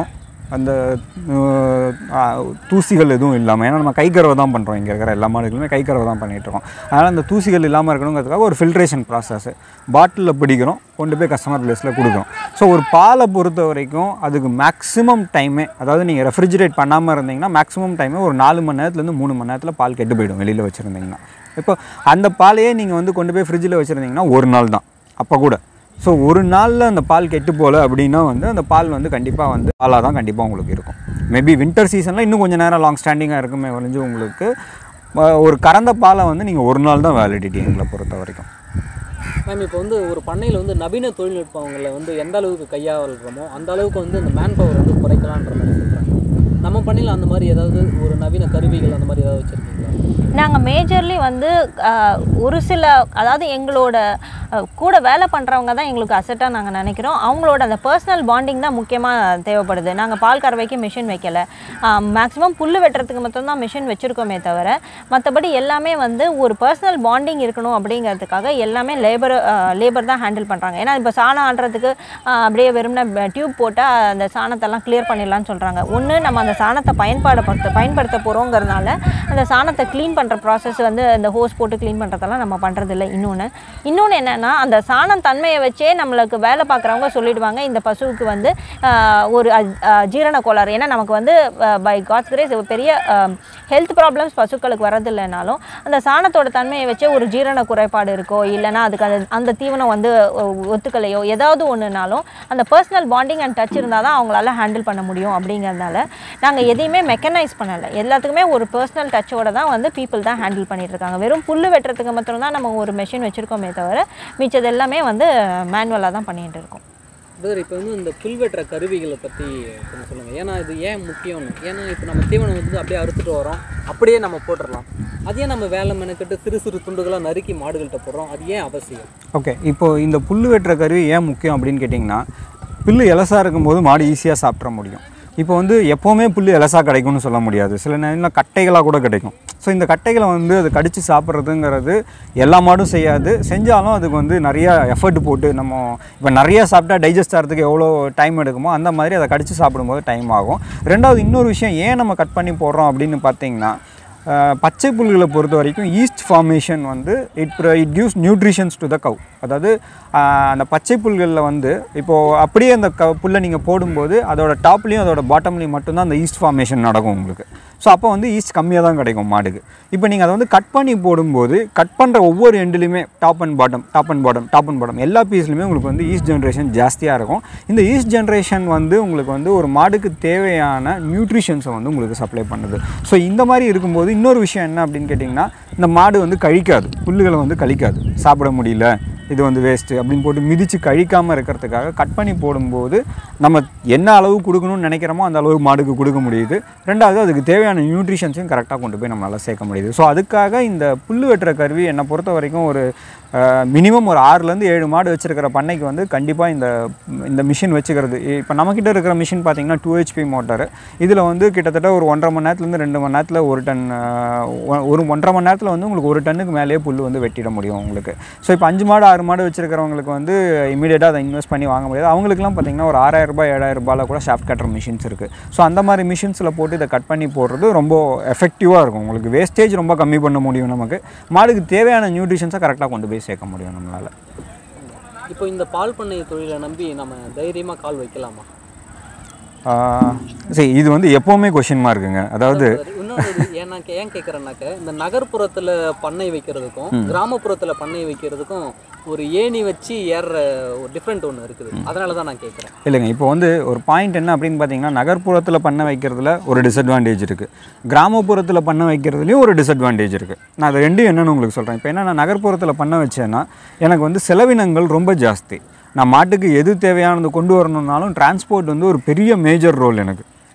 அந்த அஹ், ஆ, தூசிகள் எதுவும் இல்லாமல் ஏன்னா நம்ம கை கறவை தான் பண்ணுறோம் இங்கே இருக்கிற எல்லா மாடுகளுமே கை கறவை தான் பண்ணிட்டு இருக்கோம் அதனால் அந்த தூசிகள் இல்லாமல் இருக்கணுங்கிறதுக்காக ஒரு ஃபில்ட்ரேஷன் ப்ராசஸ் பாட்டிலில் பிடிக்கிறோம் கொண்டு போய் கஸ்டமர் பிளேஸில் கொடுக்குறோம் ஸோ ஒரு பாலை பொறுத்த வரைக்கும் அதுக்கு மேக்ஸிமம் டைமே அதாவது நீங்கள் ரெஃப்ரிஜரேட் பண்ணாமல் இருந்தீங்கன்னா மேக்ஸிமம் டைமே ஒரு நாலு மணி நேரத்துலேருந்து மூணு மணி நேரத்தில் பால் கெட்டு போயிடும் வெளியில் வச்சுருந்தீங்கன்னா இப்போ அந்த பாலையே நீங்கள் வந்து கொண்டு போய் ஃப்ரிட்ஜில் வச்சுருந்தீங்கன்னா ஒரு நாள் தான் அப்போ கூட ஸோ ஒரு நாளில் அந்த பால் கெட்டு போகல அப்படின்னா வந்து அந்த பால் வந்து கண்டிப்பாக வந்து பாலாக தான் கண்டிப்பாக உங்களுக்கு இருக்கும் மேபி வின்டர் சீசனில் இன்னும் கொஞ்சம் நேரம் லாங் ஸ்டாண்டிங்காக இருக்குமே வரைஞ்சு உங்களுக்கு அஹ், ஒரு கறந்த பாலை வந்து நீங்கள் ஒரு நாள் தான் வேலிடிட்டி எங்களை பொறுத்த வரைக்கும்
மேம் இப்போ வந்து ஒரு பண்ணையில் வந்து நவீன தொழில்நுட்பங்களை வந்து எந்த அளவுக்கு கையாளுறோமோ அந்த அளவுக்கு வந்து அந்த மேன் பவர் வந்து குறைக்கலான்ற மாதிரி சொல்கிறாங்க நம்ம பண்ணையில் அந்த மாதிரி ஏதாவது ஒரு நவீன கருவிகள் அந்த மாதிரி ஏதாவது வச்சுருக்கீங்களா
நாங்கள் மேஜர்லி வந்து ஆஹ், ஒரு சில அதாவது எங்களோட ஆஹ், கூட வேலை பண்ணுறவங்க தான் எங்களுக்கு அசட்டாக நாங்கள் நினைக்கிறோம் அவங்களோட அந்த பர்சனல் பாண்டிங் தான் முக்கியமாக தேவைப்படுது நாங்கள் பால் கறவைக்கு மிஷின் வைக்கல மேக்ஸிமம் புல் வெட்டுறதுக்கு மட்டும்தான் மிஷின் வச்சுருக்கோமே தவிர மற்றபடி எல்லாமே வந்து ஒரு பர்சனல் பாண்டிங் இருக்கணும் அப்படிங்கிறதுக்காக எல்லாமே லேபர் லேபர் தான் ஹேண்டில் பண்ணுறாங்க ஏன்னா இப்போ சாணம் ஆடுறதுக்கு ஆஹ், அப்படியே வெறும்னா டியூப் போட்டால் அந்த சாணத்தெல்லாம் கிளியர் பண்ணிடலாம்னு சொல்கிறாங்க ஒன்று நம்ம அந்த சாணத்தை பயன்பாடுபடுத்த பயன்படுத்த போகிறோங்கிறதுனால அந்த சாணத்தை க்ளீன் பண்ணுற ப்ராசஸ் வந்து இந்த ஹோஸ் போட்டு க்ளீன் பண்ணுறதெல்லாம் நம்ம பண்ணுறதில்ல இன்னொன்று இன்னொன்று என்னென்னா அந்த சாணம் தன்மையை வச்சே நம்மளுக்கு வேலை பார்க்குறவங்க சொல்லிடுவாங்க இந்த பசுவுக்கு வந்து ஆஹ், ஒரு அ- அஹ், ஜீரண கோளாறு ஏன்னா நமக்கு வந்து பை காட்ஸ் கிரேஸ் பெரிய ஹெல்த் ப்ராப்ளம்ஸ் பசுக்களுக்கு வரதில்லைனாலும் அந்த சாணத்தோட தன்மையை வச்சே ஒரு ஜீரண குறைபாடு இருக்கோ இல்லைன்னா அதுக்கு அந்த அந்த தீவனம் வந்து ஒ- ஒத்துக்கலையோ ஏதாவது ஒன்றுனாலும் அந்த பர்சனல் பாண்டிங் அண்ட் டச் இருந்தால் தான் அவங்களால ஹேண்டில் பண்ண முடியும் அப்படிங்கிறதுனால நாங்கள் எதையுமே மெக்கனைஸ் பண்ணலை எல்லாத்துக்குமே ஒரு பர்சனல் டச்சோட தான் வந்து பீப்புள் தான் ஹேண்டில் பண்ணிட்டு இருக்காங்க வெறும் புல் வெட்டுறதுக்கு மட்டும் தான் நம்ம ஒரு மெஷின் வச்சுருக்கோமே தவிர மிச்சது எல்லாமே வந்து மேனுவலாக தான் பண்ணிட்டு இருக்கோம்
பிரதர் இப்போ வந்து இந்த புல் வெட்டுற கருவிகளை பற்றி கொஞ்சம் சொல்லுங்கள் ஏன்னா இது ஏன் முக்கியம்னு ஏன்னா இப்போ நம்ம தீவனம் வந்து அப்படியே அறுத்துட்டு வரோம் அப்படியே நம்ம போட்டுடலாம் அது ஏன் நம்ம வேலை மெனக்கிட்டு சிறு சிறு துண்டுகளாக நறுக்கி மாடுகள்கிட்ட போடுறோம் அது ஏன் அவசியம்
ஓகே இப்போ இந்த புல் வெட்டுற கருவி ஏன் முக்கியம் அப்படின்னு கேட்டிங்கன்னா புல் இலசா இருக்கும்போது மாடு ஈஸியாக சாப்பிட்ற முடியும் இப்போ வந்து எப்போவுமே புல் இலசா கிடைக்கும்னு சொல்ல முடியாது சில நேரங்களில் கட்டைகளாக கூட கிடைக்கும் ஸோ இந்த கட்டைகளை வந்து அது கடித்து சாப்பிட்றதுங்கிறது எல்லா மாடும் செய்யாது செஞ்சாலும் அதுக்கு வந்து நிறைய எஃபர்ட் போட்டு நம்ம இப்போ நிறைய சாப்பிட்டா டைஜஸ்ட் ஆகிறதுக்கு எவ்வளோ டைம் எடுக்குமோ அந்த மாதிரி அதை கடித்து சாப்பிடும்போது டைம் ஆகும் ரெண்டாவது இன்னொரு விஷயம் ஏன் நம்ம கட் பண்ணி போடுறோம் அப்படின்னு பார்த்தீங்கன்னா அஹ் பச்சை புல்களை பொறுத்த வரைக்கும் ஈஸ்ட் ஃபார்மேஷன் வந்து it it gives nutritions to the cow அதாவது அஹ் அந்த பச்சை புல்களில் வந்து இப்போது அப்படியே அந்த க புல்லை நீங்கள் போடும்போது அதோட டாப்லேயும் அதோட பாட்டம்லேயும் மட்டும்தான் அந்த ஈஸ்ட் ஃபார்மேஷன் நடக்கும் உங்களுக்கு ஸோ அப்போ வந்து ஈஸ்ட் கம்மியாக தான் கிடைக்கும் மாடுக்கு இப்போ நீங்கள் அதை வந்து கட் பண்ணி போடும்போது கட் பண்ணுற ஒவ்வொரு எண்டுலையுமே top and bottom top and bottom top and bottom எல்லா பீஸ்லையுமே உங்களுக்கு வந்து ஈஸ்ட் ஜென்ரேஷன் ஜாஸ்தியாக இருக்கும் இந்த ஈஸ்ட் ஜென்ரேஷன் வந்து உங்களுக்கு வந்து ஒரு மாடுக்கு தேவையான நியூட்ரிஷன்ஸை வந்து உங்களுக்கு சப்ளை பண்ணுது ஸோ இந்த மாதிரி இருக்கும்போது இன்னொரு விஷயம் என்ன அப்படின்னு கேட்டிங்கன்னா இந்த மாடு வந்து கழிக்காது புல்லுகளை வந்து கழிக்காது சாப்பிட முடியல இது வந்து வேஸ்ட்டு அப்படின்னு போட்டு மிதித்து கழிக்காமல் இருக்கிறதுக்காக கட் பண்ணி போடும்போது நம்ம என்ன அளவு கொடுக்கணும்னு நினைக்கிறோமோ அந்த அளவு மாடுக்கு கொடுக்க முடியுது ரெண்டாவது அதுக்கு தேவையான நியூட்ரிஷன்ஸையும் கரெக்டாக கொண்டு போய் நம்மளால் சேர்க்க முடியுது ஸோ அதுக்காக இந்த புல் வெட்டுற கருவி என்னை பொறுத்த வரைக்கும் ஒரு மினிமம் ஒரு ஆறுலேருந்து ஏழு மாடு வச்சுருக்கிற பண்ணைக்கு வந்து கண்டிப்பாக இந்த இந்த மிஷின் வச்சுக்கிறது இப்போ நம்மக்கிட்ட இருக்கிற மிஷின் பார்த்தீங்கன்னா டூ ஹெச்பி மோட்டார் இதில் வந்து கிட்டத்தட்ட ஒரு ஒன்றரை மணி நேரத்துலேருந்து ரெண்டு மணி நேரத்தில் ஒரு டன் அஹ், ஒ- ஒரு ஒன்றரை மணி நேரத்தில் வந்து உங்களுக்கு ஒரு டன்னுக்கு மேலேயே புல் வந்து வெட்டிட முடியும் உங்களுக்கு ஸோ இப்போ அஞ்சு மாடு ஆறு மாடு வச்சுருக்கிறவங்களுக்கு வந்து இமீடியட்டாக அதை இன்வெஸ்ட் பண்ணி வாங்க முடியாது அவங்களுக்குலாம் பார்த்தீங்கன்னா ஒரு ஆறாயிரம் ரூபாய் ஏழாயிரம் ரூபாயில் கூட ஷாஃப்ட் கட்டர் மிஷின்ஸ் இருக்குது ஸோ அந்த மாதிரி மிஷின்ஸில் போட்டு இதை கட் பண்ணி போடுறது ரொம்ப எஃபெக்டிவாக இருக்கும் உங்களுக்கு வேஸ்டேஜ் ரொம்ப கம்மி பண்ண முடியும் நமக்கு மாடுக்கு தேவையான நியூட்ரிஷன்ஸை கரெக்டாக கொண்டு போய் சேர்க்க முடியும் நம்மளால்
இப்போ இந்த பால் பண்ணை தொழிலை நம்பி நம்ம தைரியமாக கால் வைக்கலாமா
சரி இது வந்து எப்போவுமே கொஷின் மார்க்குங்க அதாவது
இன்னொரு ஏன் நான் கே- ஏன் கேட்குறேன்னாக்க இந்த நகர்ப்புறத்தில் பண்ணை வைக்கிறதுக்கும் கிராமப்புறத்தில் பண்ணை வைக்கிறதுக்கும் ஒரு ஏணி வச்சு ஏறுற ஒரு டிஃப்ரெண்ட் ஒன்று இருக்குது அதனால தான் நான் கேட்குறேன்
இல்லைங்க இப்போ வந்து ஒரு பாயிண்ட் என்ன அப்படின்னு பார்த்தீங்கன்னா நகர்ப்புறத்தில் பண்ண வைக்கிறதுல ஒரு டிஸ்அட்வான்டேஜ் இருக்குது கிராமப்புறத்தில் பண்ண வைக்கிறதுலையும் ஒரு டிஸ்அட்வான்டேஜ் இருக்குது நான் அது ரெண்டும் என்னன்னு உங்களுக்கு சொல்கிறேன் இப்போ என்ன நான் நகர்ப்புறத்தில் பண்ண வச்சேன்னா எனக்கு வந்து செலவினங்கள் ரொம்ப ஜாஸ்தி நான் மாட்டுக்கு எது தேவையானது கொண்டு வரணும்னாலும் டிரான்ஸ்போர்ட் வந்து ஒரு பெரிய மேஜர் ரோல் எனக்கு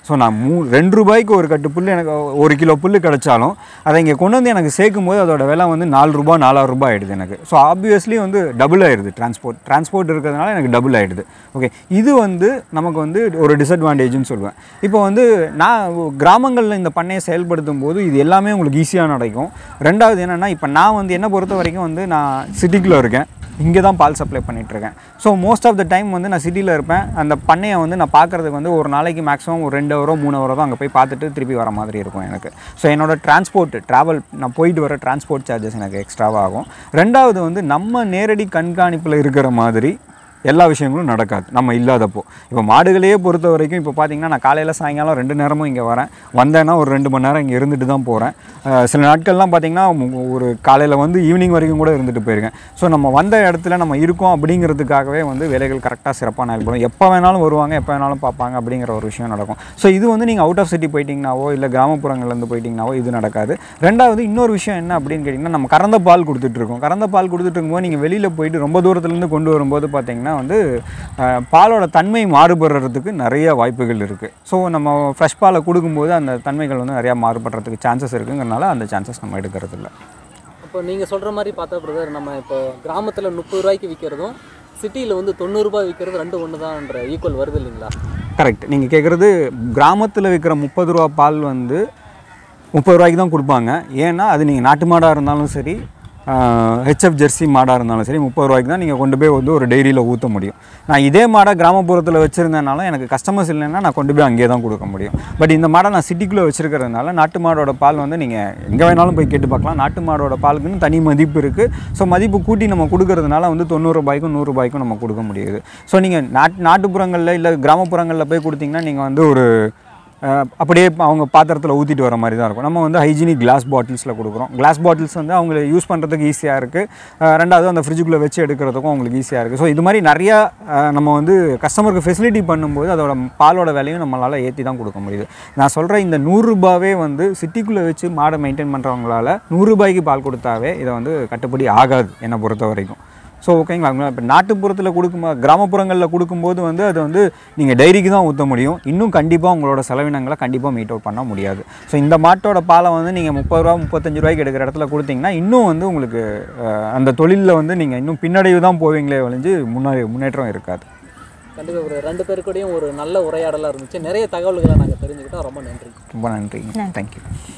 ஸோ நான் மூ ரெண்டு ரூபாய்க்கு ஒரு கட்டு புல் எனக்கு ஒரு கிலோ புல் கிடைச்சாலும் அதை இங்கே கொண்டு வந்து எனக்கு சேர்க்கும் போது அதோட விலை வந்து நாலு ரூபாய் நாலாயிரம் ரூபாய் ஆயிடுது எனக்கு ஸோ ஆப்வியஸ்லி வந்து டபுள் ஆயிடுது டிரான்ஸ்போர்ட் டிரான்ஸ்போர்ட் இருக்கிறதுனால எனக்கு டபுள் ஆயிடுது ஓகே இது வந்து நமக்கு வந்து ஒரு டிஸ்அட்வான்டேஜ்னு சொல்லுவேன் இப்போ வந்து நான் கிராமங்களில் இந்த பண்ணையை செயல்படுத்தும் போது இது எல்லாமே உங்களுக்கு ஈஸியாக நடக்கும் ரெண்டாவது என்னென்னா இப்போ நான் வந்து என்ன பொறுத்த வரைக்கும் வந்து நான் சிட்டிக்குள்ளே இருக்கேன் இங்கே தான் பால் சப்ளை பண்ணிகிட்ருக்கேன் so most of the time வந்து நான் சிட்டியில் இருப்பேன் அந்த பண்ணையை வந்து நான் பார்க்குறதுக்கு வந்து ஒரு நாளைக்கு மேக்ஸிமம் ஒரு ரெண்டு ஹவரோ மூணு ஹவரோ தான் அங்கே போய் பார்த்துட்டு திருப்பி வர மாதிரி இருக்கும் எனக்கு ஸோ என்னோட டிரான்ஸ்போர்ட் ட்ராவல் நான் போயிட்டு வர டிரான்ஸ்போர்ட் சார்ஜஸ் எனக்கு எக்ஸ்ட்ராவாக ஆகும் ரெண்டாவது வந்து நம்ம நேரடி கண்காணிப்பில் இருக்கிற மாதிரி எல்லா விஷயங்களும் நடக்காது நம்ம இல்லாதப்போ இப்போ மாடுகளையே பொறுத்த வரைக்கும் இப்போ பார்த்தீங்கன்னா நான் காலையில் சாயங்காலம் ரெண்டு நேரமும் இங்கே வரேன் வந்தேன்னா ஒரு ரெண்டு மணி நேரம் இங்கே இருந்துட்டு தான் போகிறேன் சில நாட்கள்லாம் பார்த்தீங்கன்னா மு- ஒரு காலையில் வந்து ஈவினிங் வரைக்கும் கூட இருந்துட்டு போயிருக்கேன் ஸோ நம்ம வந்த இடத்துல நம்ம இருக்கோம் அப்படிங்கிறதுக்காகவே வந்து வேலைகள் கரெக்டாக சிறப்பாக நடக்கும் எப்போ வேணாலும் வருவாங்க எப்போ வேணாலும் பார்ப்பாங்க அப்படிங்கிற ஒரு விஷயம் நடக்கும் ஸோ இது வந்து நீங்கள் அவுட் ஆஃப் சிட்டி போயிட்டீங்கனாவோ இல்லை கிராமப்புறங்கள்லேருந்து போயிட்டீங்கனாவோ இது நடக்காது ரெண்டாவது இன்னொரு விஷயம் என்ன அப்படின்னு கேட்டிங்கன்னா நம்ம கறந்த பால் கொடுத்துட்ருக்கோம் கறந்த பால் கொடுத்துட்டு இருக்கும்போது நீங்கள் வெளியில் போயிட்டு ரொம்ப தூரத்துலேருந்து கொண்டு வரும்போது பார்த்தீங்கன்னா வந்து அஹ், பாலோட தன்மை மாறுபடுறதுக்கு நிறைய வாய்ப்புகள் இருக்குது ஸோ நம்ம ஃப்ரெஷ் பாலை கொடுக்கும்போது அந்த தன்மைகள் வந்து நிறையா மாறுபடுறதுக்கு சான்சஸ் இருக்குங்கிறனால அந்த சான்சஸ் நம்ம எடுக்கிறது இல்லை
இப்போ நீங்கள் சொல்கிற மாதிரி பார்த்தா பிரதர் நம்ம இப்போ கிராமத்தில் முப்பது ரூபாய்க்கு விற்கிறதும் சிட்டியில் வந்து தொண்ணூறுரூபா விற்கிறது ரெண்டு ஒன்று தான்ன்ற ஈக்குவல் வருது இல்லைங்களா
கரெக்ட் நீங்கள் கேட்குறது கிராமத்தில் விற்கிற முப்பது ரூபா பால் வந்து முப்பது ரூபாய்க்கு தான் கொடுப்பாங்க ஏன்னா அது நீங்கள் நாட்டு மாடாக இருந்தாலும் சரி ஹெச்எஃப் ஜெர்சி மாடாக இருந்தாலும் சரி முப்பது ரூபாய்க்கு தான் நீங்கள் கொண்டு போய் வந்து ஒரு டெய்ரியில் ஊற்ற முடியும் நான் இதே மாடை கிராமப்புறத்தில் வச்சுருந்தேனாலும் எனக்கு கஸ்டமர்ஸ் இல்லைன்னா நான் கொண்டு போய் அங்கேயே தான் கொடுக்க முடியும் பட் இந்த மாடை நான் சிட்டிக்குள்ளே வச்சுருக்கிறதுனால நாட்டு மாடோட பால் வந்து நீங்கள் எங்கே வேணாலும் போய் கேட்டு பார்க்கலாம் நாட்டு மாடோட பாலுக்குன்னு தனி மதிப்பு இருக்குது ஸோ மதிப்பு கூட்டி நம்ம கொடுக்கறதுனால வந்து தொண்ணூறு ரூபாய்க்கும் நூறு ரூபாய்க்கும் நம்ம கொடுக்க முடியுது ஸோ நீங்கள் நாட் நாட்டுப்புறங்களில் இல்லை கிராமப்புறங்களில் போய் கொடுத்தீங்கன்னா நீங்கள் வந்து ஒரு அஹ், அப்படியே அவங்க பாத்திரத்தில் ஊற்றிட்டு வர மாதிரி தான் இருக்கும் நம்ம வந்து ஹைஜீனிக் கிளாஸ் பாட்டில்ஸில் கொடுக்குறோம் கிளாஸ் பாட்டில்ஸ் வந்து அவங்க யூஸ் பண்ணுறதுக்கு ஈஸியாக இருக்குது ரெண்டாவது அந்த ஃப்ரிட்ஜுக்குள்ளே வச்சு எடுக்கிறதுக்கும் அவங்களுக்கு ஈஸியாக இருக்குது ஸோ இது மாதிரி நிறையா அஹ், நம்ம வந்து கஸ்டமருக்கு ஃபெசிலிட்டி பண்ணும்போது அதோட பாலோட விலையும் நம்மளால் ஏற்றி தான் கொடுக்க முடியுது நான் சொல்கிற இந்த நூறுரூபாவே வந்து சிட்டிக்குள்ளே வச்சு மாடை மெயின்டைன் பண்ணுறவங்களால நூறுரூபாய்க்கு பால் கொடுத்தாவே இதை வந்து கட்டுப்படி ஆகாது என்னை பொறுத்த வரைக்கும் ஸோ ஓகேங்களா இப்போ நாட்டுப்புறத்தில் கொடுக்கும்போது கிராமப்புறங்களில் கொடுக்கும்போது வந்து அது வந்து நீங்கள் டைரிக்கு தான் ஊற்ற முடியும் இன்னும் கண்டிப்பாக உங்களோட செலவினங்களை கண்டிப்பாக மீட் அவுட் பண்ண முடியாது ஸோ இந்த மாட்டோட பாலை வந்து நீங்கள் முப்பது ரூபா முப்பத்தஞ்சு ரூபாய்க்கு எடுக்கிற இடத்துல கொடுத்தீங்கன்னா இன்னும் வந்து உங்களுக்கு அஹ், அந்த தொழிலில் வந்து நீங்கள் இன்னும் பின்னடைவு தான் போவீங்களே ஒழிஞ்சு முன்னாடி முன்னேற்றம் இருக்காது
கண்டிப்பாக ஒரு ரெண்டு பேருக்கூடயும் ஒரு நல்ல உரையாடலாக இருந்துச்சு நிறைய தகவல்களை நாங்கள் தெரிஞ்சுக்கிட்டோம் ரொம்ப நன்றி
ரொம்ப நன்றிங்க தேங்க்யூ